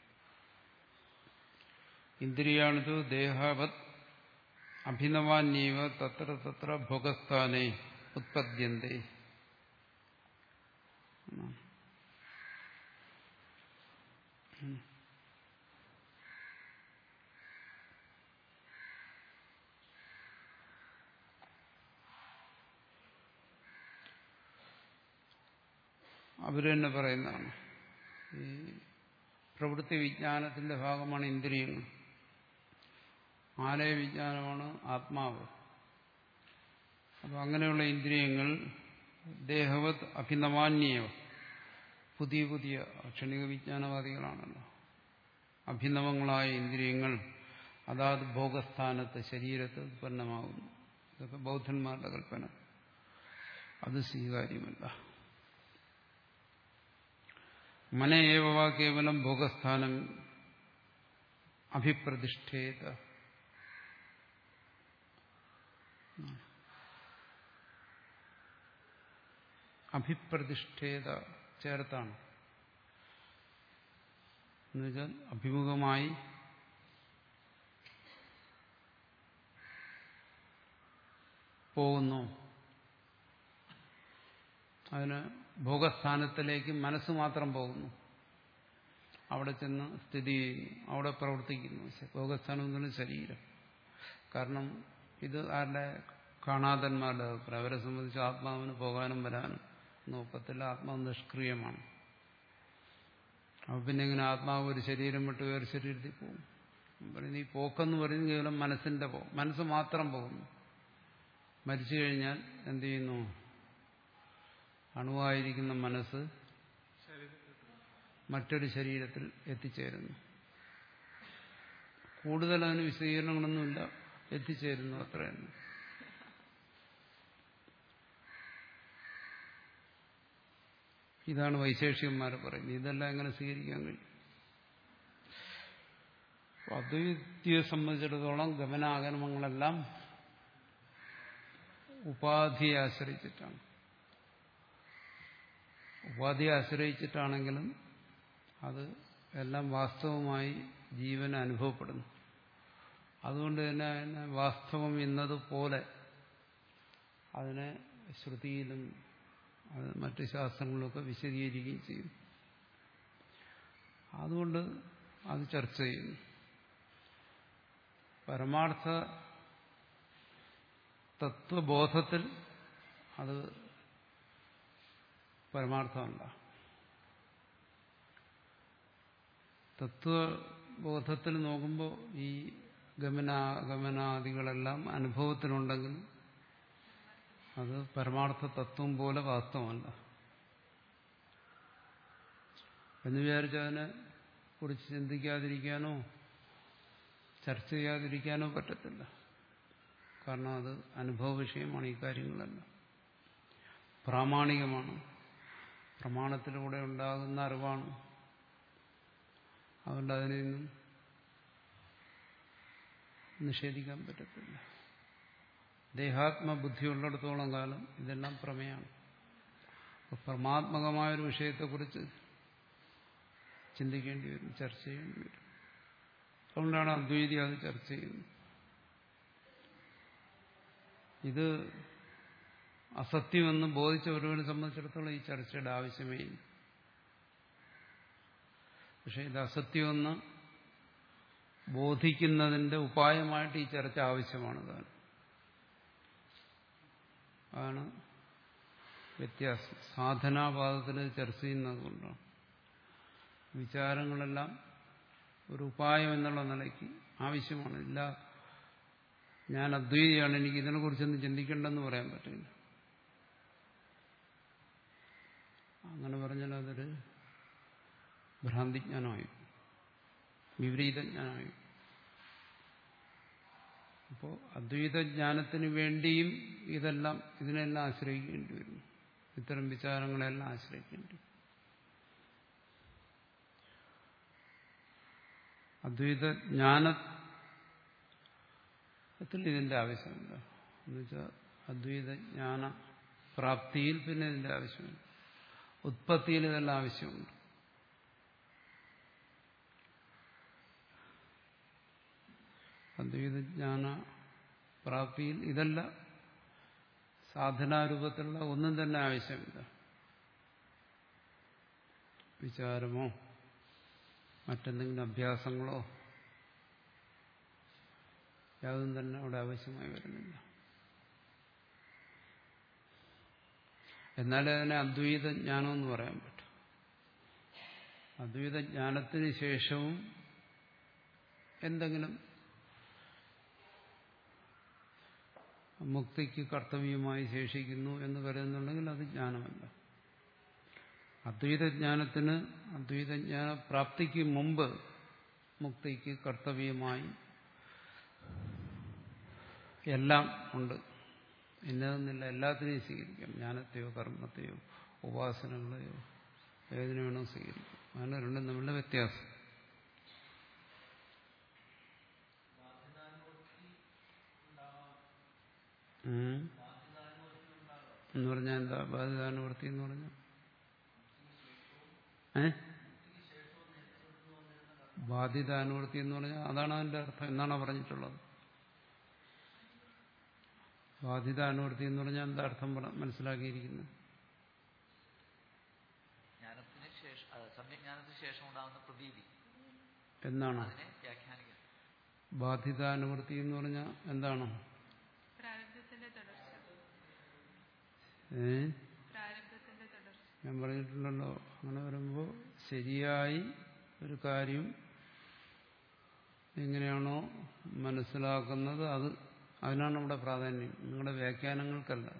ഇന്ദ്രിയാണിത് ദേഹാവത് അഭിനവാന്യവ തത്ര തത്ര ഭോഗസ്ഥാനെ ഉത്പദ്യന്തേ അവർ തന്നെ പറയുന്നതാണ് ഈ പ്രവൃത്തി വിജ്ഞാനത്തിന്റെ ഭാഗമാണ് ഇന്ദ്രിയങ്ങൾ ആലയ വിജ്ഞാനമാണ് ആത്മാവ് അപ്പൊ അങ്ങനെയുള്ള ഇന്ദ്രിയങ്ങൾ ദേഹവത് അഭിനവാന്യവ പുതിയ പുതിയ ക്ഷണിക വിജ്ഞാനവാദികളാണല്ലോ അഭിനവങ്ങളായ ഇന്ദ്രിയങ്ങൾ അതാത് ഭോഗസ്ഥാനത്ത് ശരീരത്ത് ഉത്പന്നമാകുന്നു ഇതൊക്കെ ബൗദ്ധന്മാരുടെ കൽപ്പന അത് സ്വീകാര്യമല്ല മനയേവ കേവലം ഭോഗസ്ഥാനം അഭിപ്രതിഷ്ഠേത അഭിപ്രതിഷ്ഠേത ചേർത്താണ് എന്നുവെച്ചാൽ അഭിമുഖമായി പോകുന്നു അതിന് ഭോഗസ്ഥാനത്തിലേക്ക് മനസ്സ് മാത്രം പോകുന്നു അവിടെ ചെന്ന് സ്ഥിതി ചെയ്യുന്നു അവിടെ പ്രവർത്തിക്കുന്നു ഭോഗസ്ഥാനം എന്നുള്ള ശരീരം കാരണം ഇത് ആരുടെ കാണാതന്മാരുടെ അഭിപ്രായം അവരെ സംബന്ധിച്ച് ആത്മാവിന് പോകാനും വരാനും നോക്കത്തില്ല ആത്മാവ് നിഷ്ക്രിയമാണ് അപ്പൊ പിന്നെ ഇങ്ങനെ ആത്മാവ് ഒരു ശരീരം വിട്ട് വേറെ ശരീരത്തിൽ പോകും പറയുന്നത് ഈ പോക്കെന്ന് പറയുന്നത് കേവലം മനസ്സിന്റെ പോ മനസ്സ് മാത്രം പോകുന്നു മരിച്ചു കഴിഞ്ഞാൽ എന്ത് ചെയ്യുന്നു അണുവായിരിക്കുന്ന മനസ്സ് മറ്റൊരു ശരീരത്തിൽ എത്തിച്ചേരുന്നു കൂടുതൽ അതിന് വിശദീകരണങ്ങളൊന്നുമില്ല എത്തിച്ചേരുന്നു അത്ര തന്നെ ഇതാണ് വൈശേഷികന്മാർ പറയുന്നത് ഇതെല്ലാം എങ്ങനെ സ്വീകരിക്കാൻ കഴിയും അദ്വൈതിയെ സംബന്ധിച്ചിടത്തോളം ഗമനാഗമനങ്ങളെല്ലാം ഉപാധിയെ ആശ്രയിച്ചിട്ടാണ് ഉപാധിയെ ആശ്രയിച്ചിട്ടാണെങ്കിലും അത് എല്ലാം വാസ്തവമായി ജീവന് അനുഭവപ്പെടുന്നു അതുകൊണ്ട് തന്നെ അതിനെ വാസ്തവം എന്നതുപോലെ അതിനെ ശ്രുതിയിലും അത് മറ്റ് ശാസ്ത്രങ്ങളിലൊക്കെ വിശദീകരിക്കുകയും ചെയ്യും അതുകൊണ്ട് അത് ചർച്ച ചെയ്യുന്നു പരമാർത്ഥ തത്വബോധത്തിൽ അത് പരമാർത്ഥമല്ല തത്വബോധത്തിൽ നോക്കുമ്പോൾ ഈ ഗമനാഗമനാദികളെല്ലാം അനുഭവത്തിനുണ്ടെങ്കിൽ അത് പരമാർത്ഥ തത്വം പോലെ വാസ്തവമല്ല എന്ന് വിചാരിച്ചതിനെ കുറിച്ച് ചിന്തിക്കാതിരിക്കാനോ ചർച്ച ചെയ്യാതിരിക്കാനോ പറ്റത്തില്ല കാരണം അത് അനുഭവ വിഷയമാണ് ഈ കാര്യങ്ങളെല്ലാം പ്രാമാണികമാണ് പ്രമാണത്തിലൂടെ ഉണ്ടാകുന്ന അറിവാണ് അതുകൊണ്ട് അതിനെ നിന്നും നിഷേധിക്കാൻ പറ്റത്തില്ല ദേഹാത്മബുദ്ധി ഉള്ളിടത്തോളം കാലം ഇതെല്ലാം പ്രമേയാണ് പരമാത്മകമായൊരു വിഷയത്തെക്കുറിച്ച് ചിന്തിക്കേണ്ടി വരും ചർച്ച ചെയ്യേണ്ടി വരും അതുകൊണ്ടാണ് അദ്വൈതി അത് ചർച്ച ചെയ്യുന്നത് ഇത് അസത്യമെന്ന് ബോധിച്ച ഒരുവനെ സംബന്ധിച്ചിടത്തോളം ഈ ചർച്ചയുടെ ആവശ്യമേ ഇല്ല പക്ഷെ ഇത് അസത്യമെന്ന് ബോധിക്കുന്നതിന്റെ ഉപായമായിട്ട് ഈ ചർച്ച ആവശ്യമാണ് താൻ അതാണ് വ്യത്യാസം സാധനാപാദത്തിൽ ചർച്ച ചെയ്യുന്നത് കൊണ്ടാണ് വിചാരങ്ങളെല്ലാം ഒരു ഉപായം എന്നുള്ള നിലയ്ക്ക് ആവശ്യമാണ് ഇല്ല ഞാൻ അദ്വൈതിയാണ് എനിക്ക് ഇതിനെക്കുറിച്ചൊന്നും ചിന്തിക്കേണ്ടെന്ന് പറയാൻ പറ്റില്ല അങ്ങനെ പറഞ്ഞാൽ അതൊരു ഭ്രാന്തിജ്ഞാനമായി വിപരീതജ്ഞാനമായി അപ്പോൾ അദ്വൈത ജ്ഞാനത്തിന് വേണ്ടിയും ഇതെല്ലാം ഇതിനെല്ലാം ആശ്രയിക്കേണ്ടി വരുന്നു ഇത്തരം വിചാരങ്ങളെല്ലാം ആശ്രയിക്കേണ്ടി വരും അദ്വൈത ജ്ഞാനത്തിൽ ഇതിന്റെ ആവശ്യമില്ല എന്നുവെച്ചാൽ അദ്വൈത ജ്ഞാന പ്രാപ്തിയിൽ പിന്നെ ഇതിന്റെ ആവശ്യമില്ല ഉത്പത്തിയിൽ ഇതെല്ലാം ആവശ്യമുണ്ട് അദ്വൈത ജ്ഞാന പ്രാപ്തിയിൽ ഇതല്ല സാധനാരൂപത്തിലുള്ള ഒന്നും തന്നെ ആവശ്യമില്ല വിചാരമോ മറ്റെന്തെങ്കിലും അഭ്യാസങ്ങളോ യാതൊന്നും തന്നെ അവിടെ ആവശ്യമായി വരുന്നില്ല എന്നാലേ അതിനെ അദ്വൈത ജ്ഞാനം എന്ന് പറയാൻ പറ്റും അദ്വൈത ജ്ഞാനത്തിന് ശേഷവും എന്തെങ്കിലും മുക്തിക്ക് കർത്തവ്യമായി ശേഷിക്കുന്നു എന്ന് കരുതുന്നുണ്ടെങ്കിൽ അത് ജ്ഞാനമല്ല അദ്വൈത ജ്ഞാനത്തിന് അദ്വൈത ജ്ഞാന പ്രാപ്തിക്ക് മുമ്പ് മുക്തിക്ക് കർത്തവ്യമായി എല്ലാം ഉണ്ട് ഇന്നതെന്നില്ല എല്ലാത്തിനെയും സ്വീകരിക്കാം ജ്ഞാനത്തെയോ കർമ്മത്തെയോ ഉപാസനകളെയോ ഏതിനു വേണോ സ്വീകരിക്കാം അങ്ങനെ രണ്ടും തമ്മിലുള്ള വ്യത്യാസം ഉം. എന്ന് പറഞ്ഞാൽ എന്താ ബാധിതാനുവർത്തി എന്ന് പറഞ്ഞ ഏ ബാധിതാനുവർത്തി എന്ന് പറഞ്ഞാൽ അതാണ് അതിന്റെ അർത്ഥം എന്നാണോ പറഞ്ഞിട്ടുള്ളത് ബാധിതാനുവർത്തി എന്ന് പറഞ്ഞാൽ എന്താ അർത്ഥം പറ- മനസ്സിലാക്കിയിരിക്കുന്നത് ജ്ഞാനത്തിന് ശേഷം അത് സമ്യജ്ഞാനത്തിന് ശേഷം ഉണ്ടാകുന്ന പ്രതീതി എന്നാണോ അതിനെ വ്യാഖ്യാനിക്കുന്നു ബാധിതാനുവർത്തി എന്ന് പറഞ്ഞാൽ എന്താണ് പ്രാരബ്ധത്തിന്റെ തുടർച്ച ഏ പ്രാരബ്ധത്തിന്റെ തുടർച്ച ഞാൻ പറഞ്ഞിട്ടുണ്ടല്ലോ അങ്ങനെ വരുമ്പോൾ ശരിയായി ഒരു കാര്യം എങ്ങനെയാണോ മനസ്സിലാക്കുന്നത് അത് അതിനാണ് നമ്മുടെ പ്രാധാന്യം നിങ്ങളുടെ വ്യാഖ്യാനങ്ങൾക്കല്ല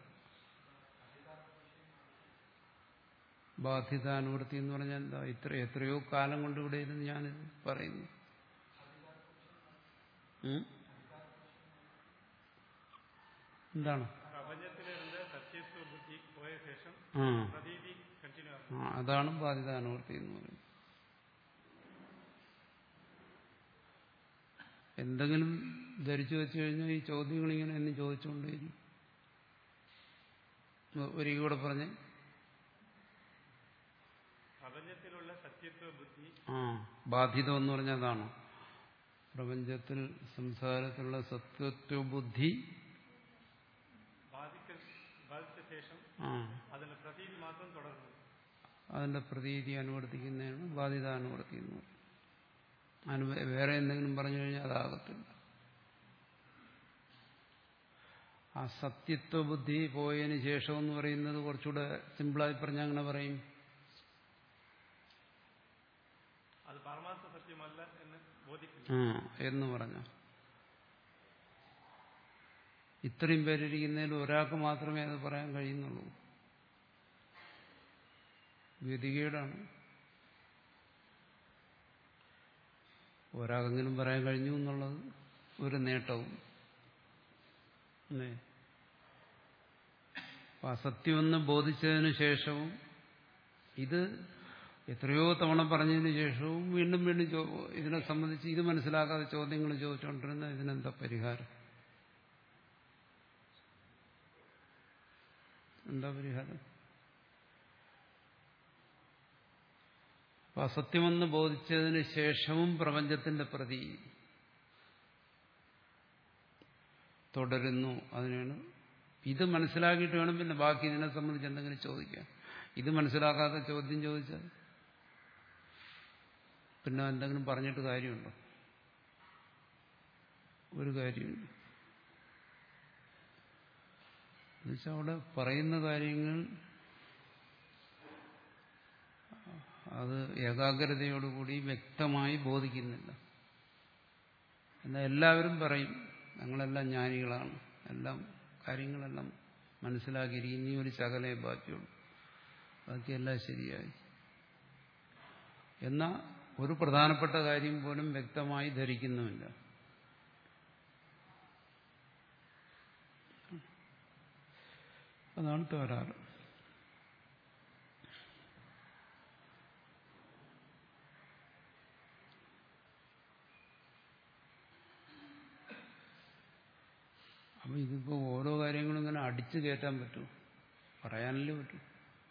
ബാധ്യതാനുവൃത്തി എന്ന് പറഞ്ഞാൽ എന്താ ഇത്ര എത്രയോ കാലം കൊണ്ട് ഇവിടെ ഇരുന്ന് ഞാനിത് പറയുന്നു ഉം? എന്താണ് പ്രപഞ്ചത്തിലിരുന്ന് സത്യസ്വ ബുദ്ധി പോയ ശേഷം ആ പ്രതീതി കണ്ടിന്യൂ ആകും ആ, അതാണ് ബാധിതാനുവർത്തി എന്ന് പറയുന്നത് എന്തെങ്കിലും ധരിച്ചു വെച്ചു കഴിഞ്ഞാൽ ഈ ചോദ്യങ്ങൾ ഇങ്ങനെ എന്നും ചോദിച്ചുകൊണ്ടേയിരിക്കും ഒരിക്കൽ കൂടെ പറഞ്ഞ് പ്രപഞ്ചത്തിലുള്ള സത്യത്വ ബുദ്ധി ആ ബാധിതം എന്ന് പറഞ്ഞാൽ അതാണ് പ്രപഞ്ചത്തിൽ സംസാരത്തിലുള്ള സത്വത്വ ബുദ്ധി ബാധിക്ക ബാധിച്ച ശേഷം ആ അതിന് പ്രതീതി മാത്രം തുടർന്നു അതിന്റെ പ്രതീതി അനുവർത്തിക്കുന്നതാണ് ബാധിതാനുവർത്തി എന്ന് പറയുന്നത് അനു വേറെ എന്തെങ്കിലും പറഞ്ഞു കഴിഞ്ഞാൽ അതാകത്തില്ല ആ സത്യത്വ ബുദ്ധി പോയതിന് ശേഷം എന്ന് പറയുന്നത് കുറച്ചുകൂടെ സിമ്പിളായി പറഞ്ഞാൽ അങ്ങനെ പറയും അത് പരമാർത്ഥ സത്യമല്ല എന്ന് ബോധിക്കുന്നു ആ എന്ന് പറഞ്ഞ ഇത്രയും പേരിരിക്കുന്നതിൽ ഒരാൾക്ക് മാത്രമേ അത് പറയാൻ കഴിയുന്നുള്ളൂ ഗതികേടാണ് ഒരാൾക്കെങ്കിലും പറയാൻ കഴിഞ്ഞു എന്നുള്ളത് ഒരു നേട്ടവും അല്ലേ അപ്പൊ അസത്യമെന്ന് ബോധിച്ചതിന് ശേഷവും ഇത് എത്രയോ തവണ പറഞ്ഞതിന് ശേഷവും വീണ്ടും വീണ്ടും ചോ- ഇതിനെ സംബന്ധിച്ച് ഇത് മനസ്സിലാക്കാതെ ചോദ്യങ്ങൾ ചോദിച്ചുകൊണ്ടിരുന്ന ഇതിനെന്താ പരിഹാരം എന്താ പരിഹാരം അപ്പൊ അസത്യമെന്ന് ബോധിച്ചതിന് ശേഷവും പ്രപഞ്ചത്തിന്റെ പ്രതി തുടരുന്നു അതിനാണ് ഇത് മനസ്സിലാക്കിയിട്ട് വേണം പിന്നെ ബാക്കി ഇതിനെ സംബന്ധിച്ച് എന്തെങ്കിലും ചോദിക്കാൻ ഇത് മനസ്സിലാക്കാത്ത ചോദ്യം ചോദിച്ചാൽ പിന്നെ എന്തെങ്കിലും പറഞ്ഞിട്ട് കാര്യമുണ്ടോ ഒരു കാര്യമില്ല എന്നുവെച്ചാൽ അവിടെ പറയുന്ന കാര്യങ്ങൾ അത് ഏകാഗ്രതയോടുകൂടി വ്യക്തമായി ബോധിക്കുന്നില്ല എന്നാൽ എല്ലാവരും പറയും ഞങ്ങളെല്ലാം ജ്ഞാനികളാണ് എല്ലാം കാര്യങ്ങളെല്ലാം മനസ്സിലാക്കിയിരിക്കും ഇനി ഒരു ശകലേ ബാക്കിയുള്ളൂ ബാക്കിയെല്ലാം ശരിയായി എന്നാൽ ഒരു പ്രധാനപ്പെട്ട കാര്യം പോലും വ്യക്തമായി ധരിക്കുന്നുമില്ല അതാണ് തകരാറ് അപ്പൊ ഇതിപ്പോ ഓരോ കാര്യങ്ങളും ഇങ്ങനെ അടിച്ചു കയറ്റാൻ പറ്റൂ പറയാനല്ലേ പറ്റൂ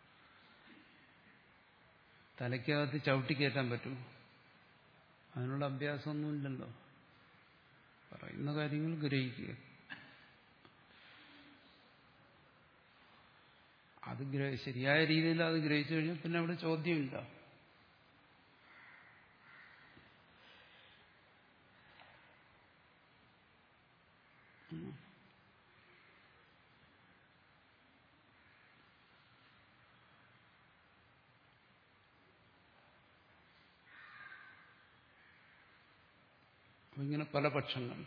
തലയ്ക്കകത്ത് ചവിട്ടി കയറ്റാൻ പറ്റൂ അതിനുള്ള അഭ്യാസമൊന്നുമില്ലല്ലോ പറയുന്ന കാര്യങ്ങൾ ഗ്രഹിക്കുക അത് ഗ്രഹ- ശരിയായ രീതിയിൽ അത് ഗ്രഹിച്ചു കഴിഞ്ഞാൽ പിന്നെ അവിടെ ചോദ്യമില്ല അപ്പൊ ഇങ്ങനെ പല പക്ഷങ്ങൾ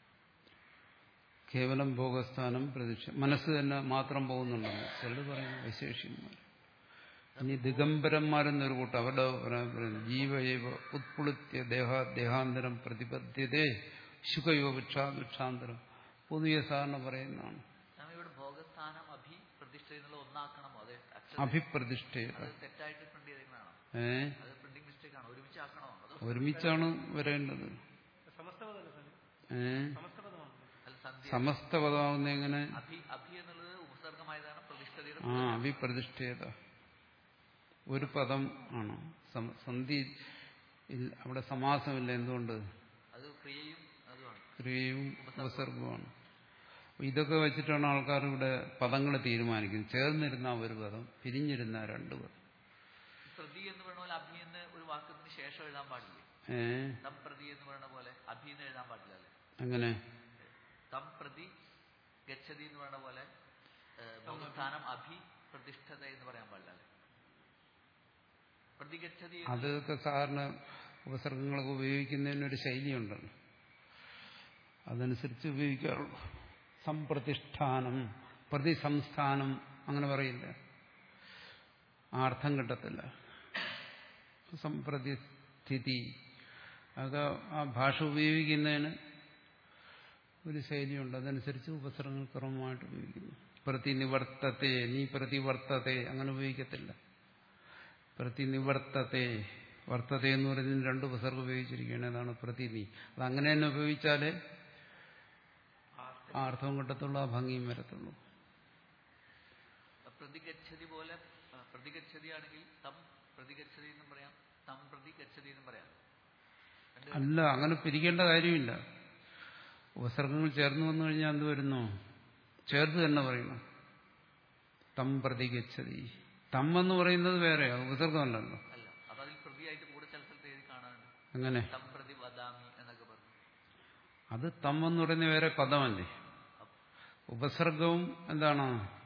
കേവലം ഭോഗസ്ഥാനം പ്രതീക്ഷ മനസ്സ് തന്നെ മാത്രം പോകുന്നുണ്ടെന്ന് ചിലർ പറയുന്നു വൈശേഷിന്മാർ ഇനി ദിഗംബരന്മാരെന്നൊരു കൂട്ടം അവരുടെ പറയുന്നത് ജീവയവ ഉത്പുളിത്യ ദേഹ ദേഹാന്തരം പ്രതിപദ്ധ്യതേ ശുഖയോ ഭിക്ഷാ ഭിക്ഷാന്തരം പൊതുവെ സാധാരണ പറയുന്നതാണ് സ്വാമി ഇവിടെ ഭോഗസ്ഥാനം അഭി പ്രതിഷ്ഠ എന്നുള്ള ഒന്നാക്കണമോ അത് അക്ഷരം അഭിപ്രതിഷ്ഠേത അത് തെറ്റായിട്ട് പ്രിന്റ് ചെയ്തേക്കണാണോ ഏ അത് പ്രിന്റിംഗ് മിസ്റ്റേക്ക് ആണോ ഒരുമിച്ച് ആക്കണമോ അതോ ഒരുമിച്ചാണ് വരേണ്ടത് സമസ്തപദമല്ല സ്വാമി ഏ സമസ്തപദമാണ് അല്ല സന്ധ്യ സമസ്ത പദമാവുന്ന എങ്ങനെ അഭി അഭി എന്നുള്ളത് ഉപസർഗമായതാണ് പ്രതിഷ്ഠതയുടെ ആ അഭിപ്രതിഷ്ഠേത ഒരു പദം ആണ് സം- സന്ധി ഇൽ- അവിടെ സമാസമില്ല എന്തുകൊണ്ട് അത് ക്രിയയും അതുമാണ് ക്രിയയും ഉപസർഗവുമാണ് അപ്പൊ ഇതൊക്കെ വെച്ചിട്ടാണ് ആൾക്കാർ ഇവിടെ പദങ്ങൾ തീരുമാനിക്കുന്നത് ചേർന്നിരുന്ന ഒരു പദം പിരിഞ്ഞിരുന്ന രണ്ട് പദം പ്രതി എന്ന് പറയുന്ന പോലെ അഭി എന്ന് ഒരു വാക്കത്തിന് ശേഷം എഴുതാൻ പാടില്ലേ ഏ തം പ്രതി എന്ന് പറയുന്ന പോലെ അഭി എന്ന് എഴുതാൻ പാടില്ല അല്ലേ അങ്ങനെ തം പ്രതി ഗച്ഛതി എന്ന് പറയുന്ന പോലെ ഏഹ്, ഭോഗസ്ഥാനം അഭി പ്രതിഷ്ഠത എന്ന് പറയാൻ പാടില്ല അല്ലേ പ്രതിഗച്ഛതി എന്ന് അതൊക്കെ സാധാരണ ഉപസർഗങ്ങളൊക്കെ ഉപയോഗിക്കുന്നതിനൊരു ശൈലിയുണ്ടല്ലോ അതനുസരിച്ച് ഉപയോഗിക്കാറുള്ളൂ സംപ്രതിഷ്ഠാനം പ്രതിസംസ്ഥാനം അങ്ങനെ പറയില്ല ആ അർത്ഥം കിട്ടത്തില്ല സംപ്രതിസ്ഥിതി അതൊക്കെ ആ ഭാഷ ഉപയോഗിക്കുന്നതിന് ഒരു ശൈലിയുണ്ട് അതനുസരിച്ച് ഉപസർഗങ്ങൾ ക്രമമായിട്ട് ഉപയോഗിക്കുന്നു പ്രതിനിവർത്തത്തെ നീ പ്രതിവർത്തത്തെ അങ്ങനെ ഉപയോഗിക്കത്തില്ല പ്രതിനിവർത്തത്തെ വർത്തത എന്ന് പറയുന്നതിന് രണ്ട് ഉപസർഗം ഉപയോഗിച്ചിരിക്കുകയാണ് അതാണ് പ്രതിനി അത് അങ്ങനെ തന്നെ ഉപയോഗിച്ചാലേ ആ അർത്ഥവും കിട്ടത്തുള്ളൂ ആ ഭംഗിയും വരത്തുള്ളൂ പ്രതിഗച്ഛതി പോലെ ആ, പ്രതിഗച്ഛതി ആണെങ്കിൽ തം പ്രതിഗച്ഛതി എന്നും പറയാം തം പ്രതിഗച്ഛതി എന്നും പറയാം രണ്ട് അല്ല അങ്ങനെ പിരിക്കേണ്ട കാര്യമില്ല ഉപസർഗങ്ങൾ ചേർന്ന് വന്നു കഴിഞ്ഞാൽ എന്ത് വരുന്നു ചേർത്ത് തന്നെ പറയണം തം പ്രതിഗച്ഛതി തം എന്ന് പറയുന്നത് വേറെയാ ഉപസർഗമല്ലല്ലോ അല്ല അപ്പൊ അതിൽ പ്രതിയായിട്ട് കൂടെ ചില സ്ഥലത്ത് എഴുതി കാണാനുണ്ട് അങ്ങനെ തം പ്രതി വദാമി എന്നൊക്കെ പറഞ്ഞു അത് തം എന്ന് പറയുന്ന വേറെ പദമല്ലേ ഉപസർഗവും എന്താണ്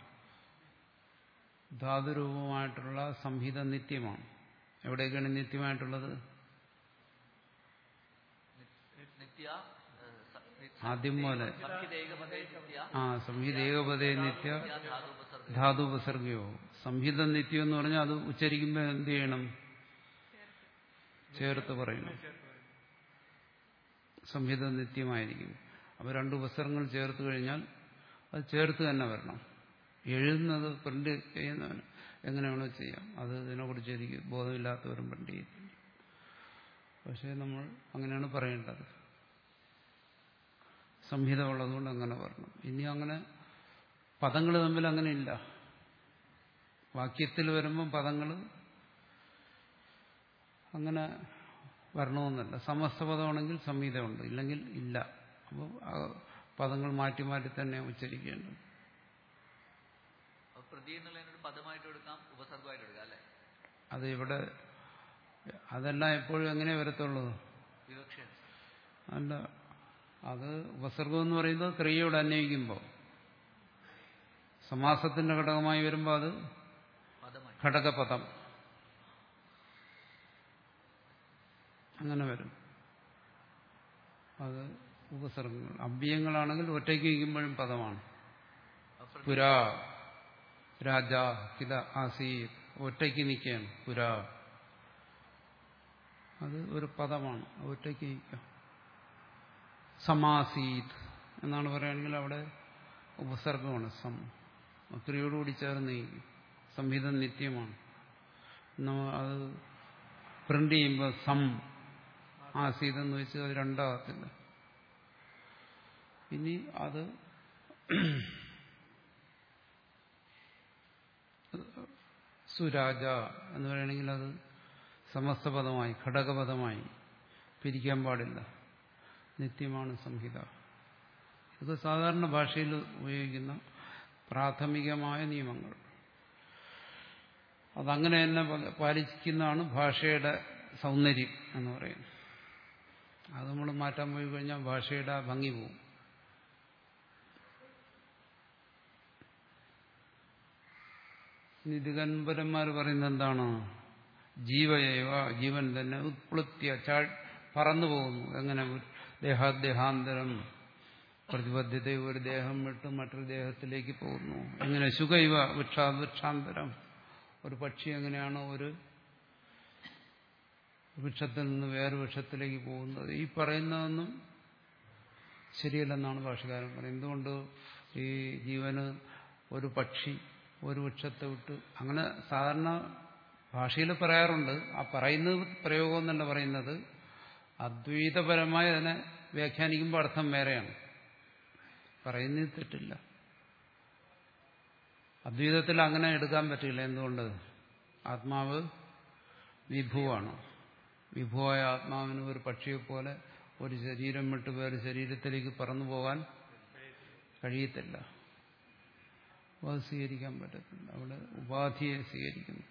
ധാതുരൂപമായിട്ടുള്ള സംഹിത നിത്യമാണ് എവിടെയൊക്കെയാണ് നിത്യമായിട്ടുള്ളത് നിത്യ ഏഹ്, സ- നി- ആദ്യം പോലെ സംഹിതേകപദേ നിത്യ ആ സംഹിത ഏകപദേ നിത്യ നിത്യ ധാതുപസർഗ ധാതുപസർഗയോ സംഹിത നിത്യം എന്ന് പറഞ്ഞാൽ അത് ഉച്ചരിക്കുമ്പോൾ എന്ത് ചെയ്യണം ചേർത്ത് പറയണം സംഹിത നിത്യമായിരിക്കും അപ്പോൾ രണ്ട് ഉപസർഗങ്ങൾ ചേർത്ത് കഴിഞ്ഞാൽ അത് ചേർത്ത് തന്നെ വരണം എഴുതുന്നത് പ്രിന്റ് ചെയ്യുന്നവന് എങ്ങനെയാണോ ചെയ്യാം അത് ഇതിനെക്കുറിച്ച് എനിക്ക് ബോധമില്ലാത്തവരും പ്രിന്റ് ചെയ്തിട്ടുണ്ട് പക്ഷേ നമ്മൾ അങ്ങനെയാണ് പറയേണ്ടത് സംഹിത ഉള്ളതുകൊണ്ട് അങ്ങനെ പറഞ്ഞു ഇനി അങ്ങനെ പദങ്ങൾ തമ്മിൽ അങ്ങനെ ഇല്ല വാക്യത്തിൽ വരുമ്പം പദങ്ങൾ അങ്ങനെ വരണമെന്നല്ല സമസ്ത പദമാണെങ്കിൽ സംഹിതമുണ്ട് ഇല്ലെങ്കിൽ ഇല്ല അപ്പോൾ പദങ്ങൾ മാറ്റി മാറ്റി തന്നെ ഉച്ചരിക്കേണ്ടത് അപ്പൊ പ്രതി എന്നുള്ളതിനൊരു പദമായിട്ട് എടുക്കാം ഉപസർഗമായിട്ട് എടുക്കാം അല്ലെ അത് ഇവിടെ അതെല്ലാം എപ്പോഴും എങ്ങനെ വരത്തുള്ളൂ വിവക്ഷ അല്ല അത് ഉപസർഗം എന്ന് പറയുന്നത് ക്രിയയോട് അന്വയിക്കുമ്പോൾ സമാസത്തിന്റെ ഘടകമായി വരുമ്പോൾ അത് പദമായി ഘടകപദം അങ്ങനെ വരും അത് ഉപസർഗങ്ങൾ അവ്യയങ്ങളാണെങ്കിൽ ഒറ്റയ്ക്ക് വയ്ക്കുമ്പോഴും പദമാണ് അപ്പൊ പ്രതി- പുരാ രാജ കിത ആസീ ഒറ്റയ്ക്ക് നിൽക്കുകയാണ് പുരാ അത് ഒരു പദമാണ് ഒറ്റയ്ക്ക് നിൽക്കാം സമാസീത് എന്നാണ് പറയുകയാണെങ്കിൽ അവിടെ ഉപസർഗമാണ് സം ക്രിയയോടുകൂടി ചേർന്ന് നീങ്ങി സംഹിതം നിത്യമാണ് നമ്മ അത് പ്രിന്റ് ചെയ്യുമ്പോൾ സം ആസീതെന്ന് വെച്ച് അത് രണ്ടാകത്തില്ല ഇനി അത് സുരാജ എന്ന് പറയുകയാണെങ്കിൽ അത് സമസ്തപദമായി ഘടകപദമായി പിരിക്കാൻ പാടില്ല നിത്യമാണ് സംഹിത ഇത് സാധാരണ ഭാഷയിൽ ഉപയോഗിക്കുന്ന പ്രാഥമികമായ നിയമങ്ങൾ അതങ്ങനെ തന്നെ പാലിക്കുന്നതാണ് ഭാഷയുടെ സൗന്ദര്യം എന്ന് പറയുന്നത് അത് നമ്മൾ മാറ്റാൻ പോയി കഴിഞ്ഞാൽ ഭാഷയുടെ ആ ഭംഗി പോവും നിധികൻപരന്മാർ പറയുന്നത് എന്താണ് ജീവയവ ജീവൻ തന്നെ ഉത്പ്ലുത്യ ചാ പറന്നു പോകുന്നു എങ്ങനെ ദേഹാദേഹാന്തരം പ്രതിബദ്ധത ഒരു ദേഹം വിട്ട് മറ്റൊരു ദേഹത്തിലേക്ക് പോകുന്നു എങ്ങനെ ശുഖൈവ വൃക്ഷാ വൃക്ഷാന്തരം ഒരു പക്ഷി എങ്ങനെയാണോ ഒരു വൃക്ഷത്തിൽ നിന്ന് വേറെ വൃക്ഷത്തിലേക്ക് പോകുന്നത് ഈ പറയുന്നതൊന്നും ശരിയല്ലെന്നാണ് ഭാഷകാരൻ പറയുന്നത് എന്തുകൊണ്ട് ഈ ജീവന് ഒരു പക്ഷി ഒരു വൃക്ഷത്തെ വിട്ട് അങ്ങനെ സാധാരണ ഭാഷയിൽ പറയാറുണ്ട് ആ പറയുന്നത് പ്രയോഗം എന്നല്ല പറയുന്നത് അദ്വൈതപരമായി അതിനെ വ്യാഖ്യാനിക്കുമ്പോൾ അർത്ഥം വേറെയാണ് പറയുന്നത് തെറ്റില്ല അദ്വൈതത്തിൽ അങ്ങനെ എടുക്കാൻ പറ്റില്ല എന്തുകൊണ്ട് ആത്മാവ് വിഭുവാണ് വിഭുവായ ആത്മാവിന് ഒരു പക്ഷിയെപ്പോലെ ഒരു ശരീരം വിട്ട് വേറെ ശരീരത്തിലേക്ക് പറന്നു പോകാൻ കഴിയത്തില്ല അപ്പോൾ അത് സ്വീകരിക്കാൻ പറ്റത്തില്ല അവിടെ ഉപാധിയെ സ്വീകരിക്കുന്നു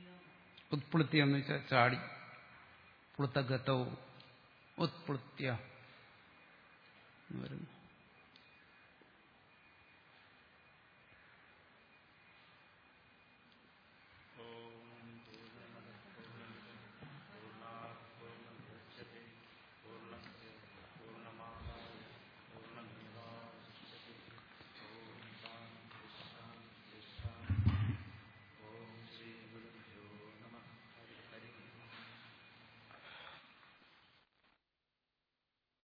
ഉത്പുളുത്തി എന്ന് വെച്ചാൽ ചാടി പുളുത്തഗത്തവും ഉത്പുളുത്യ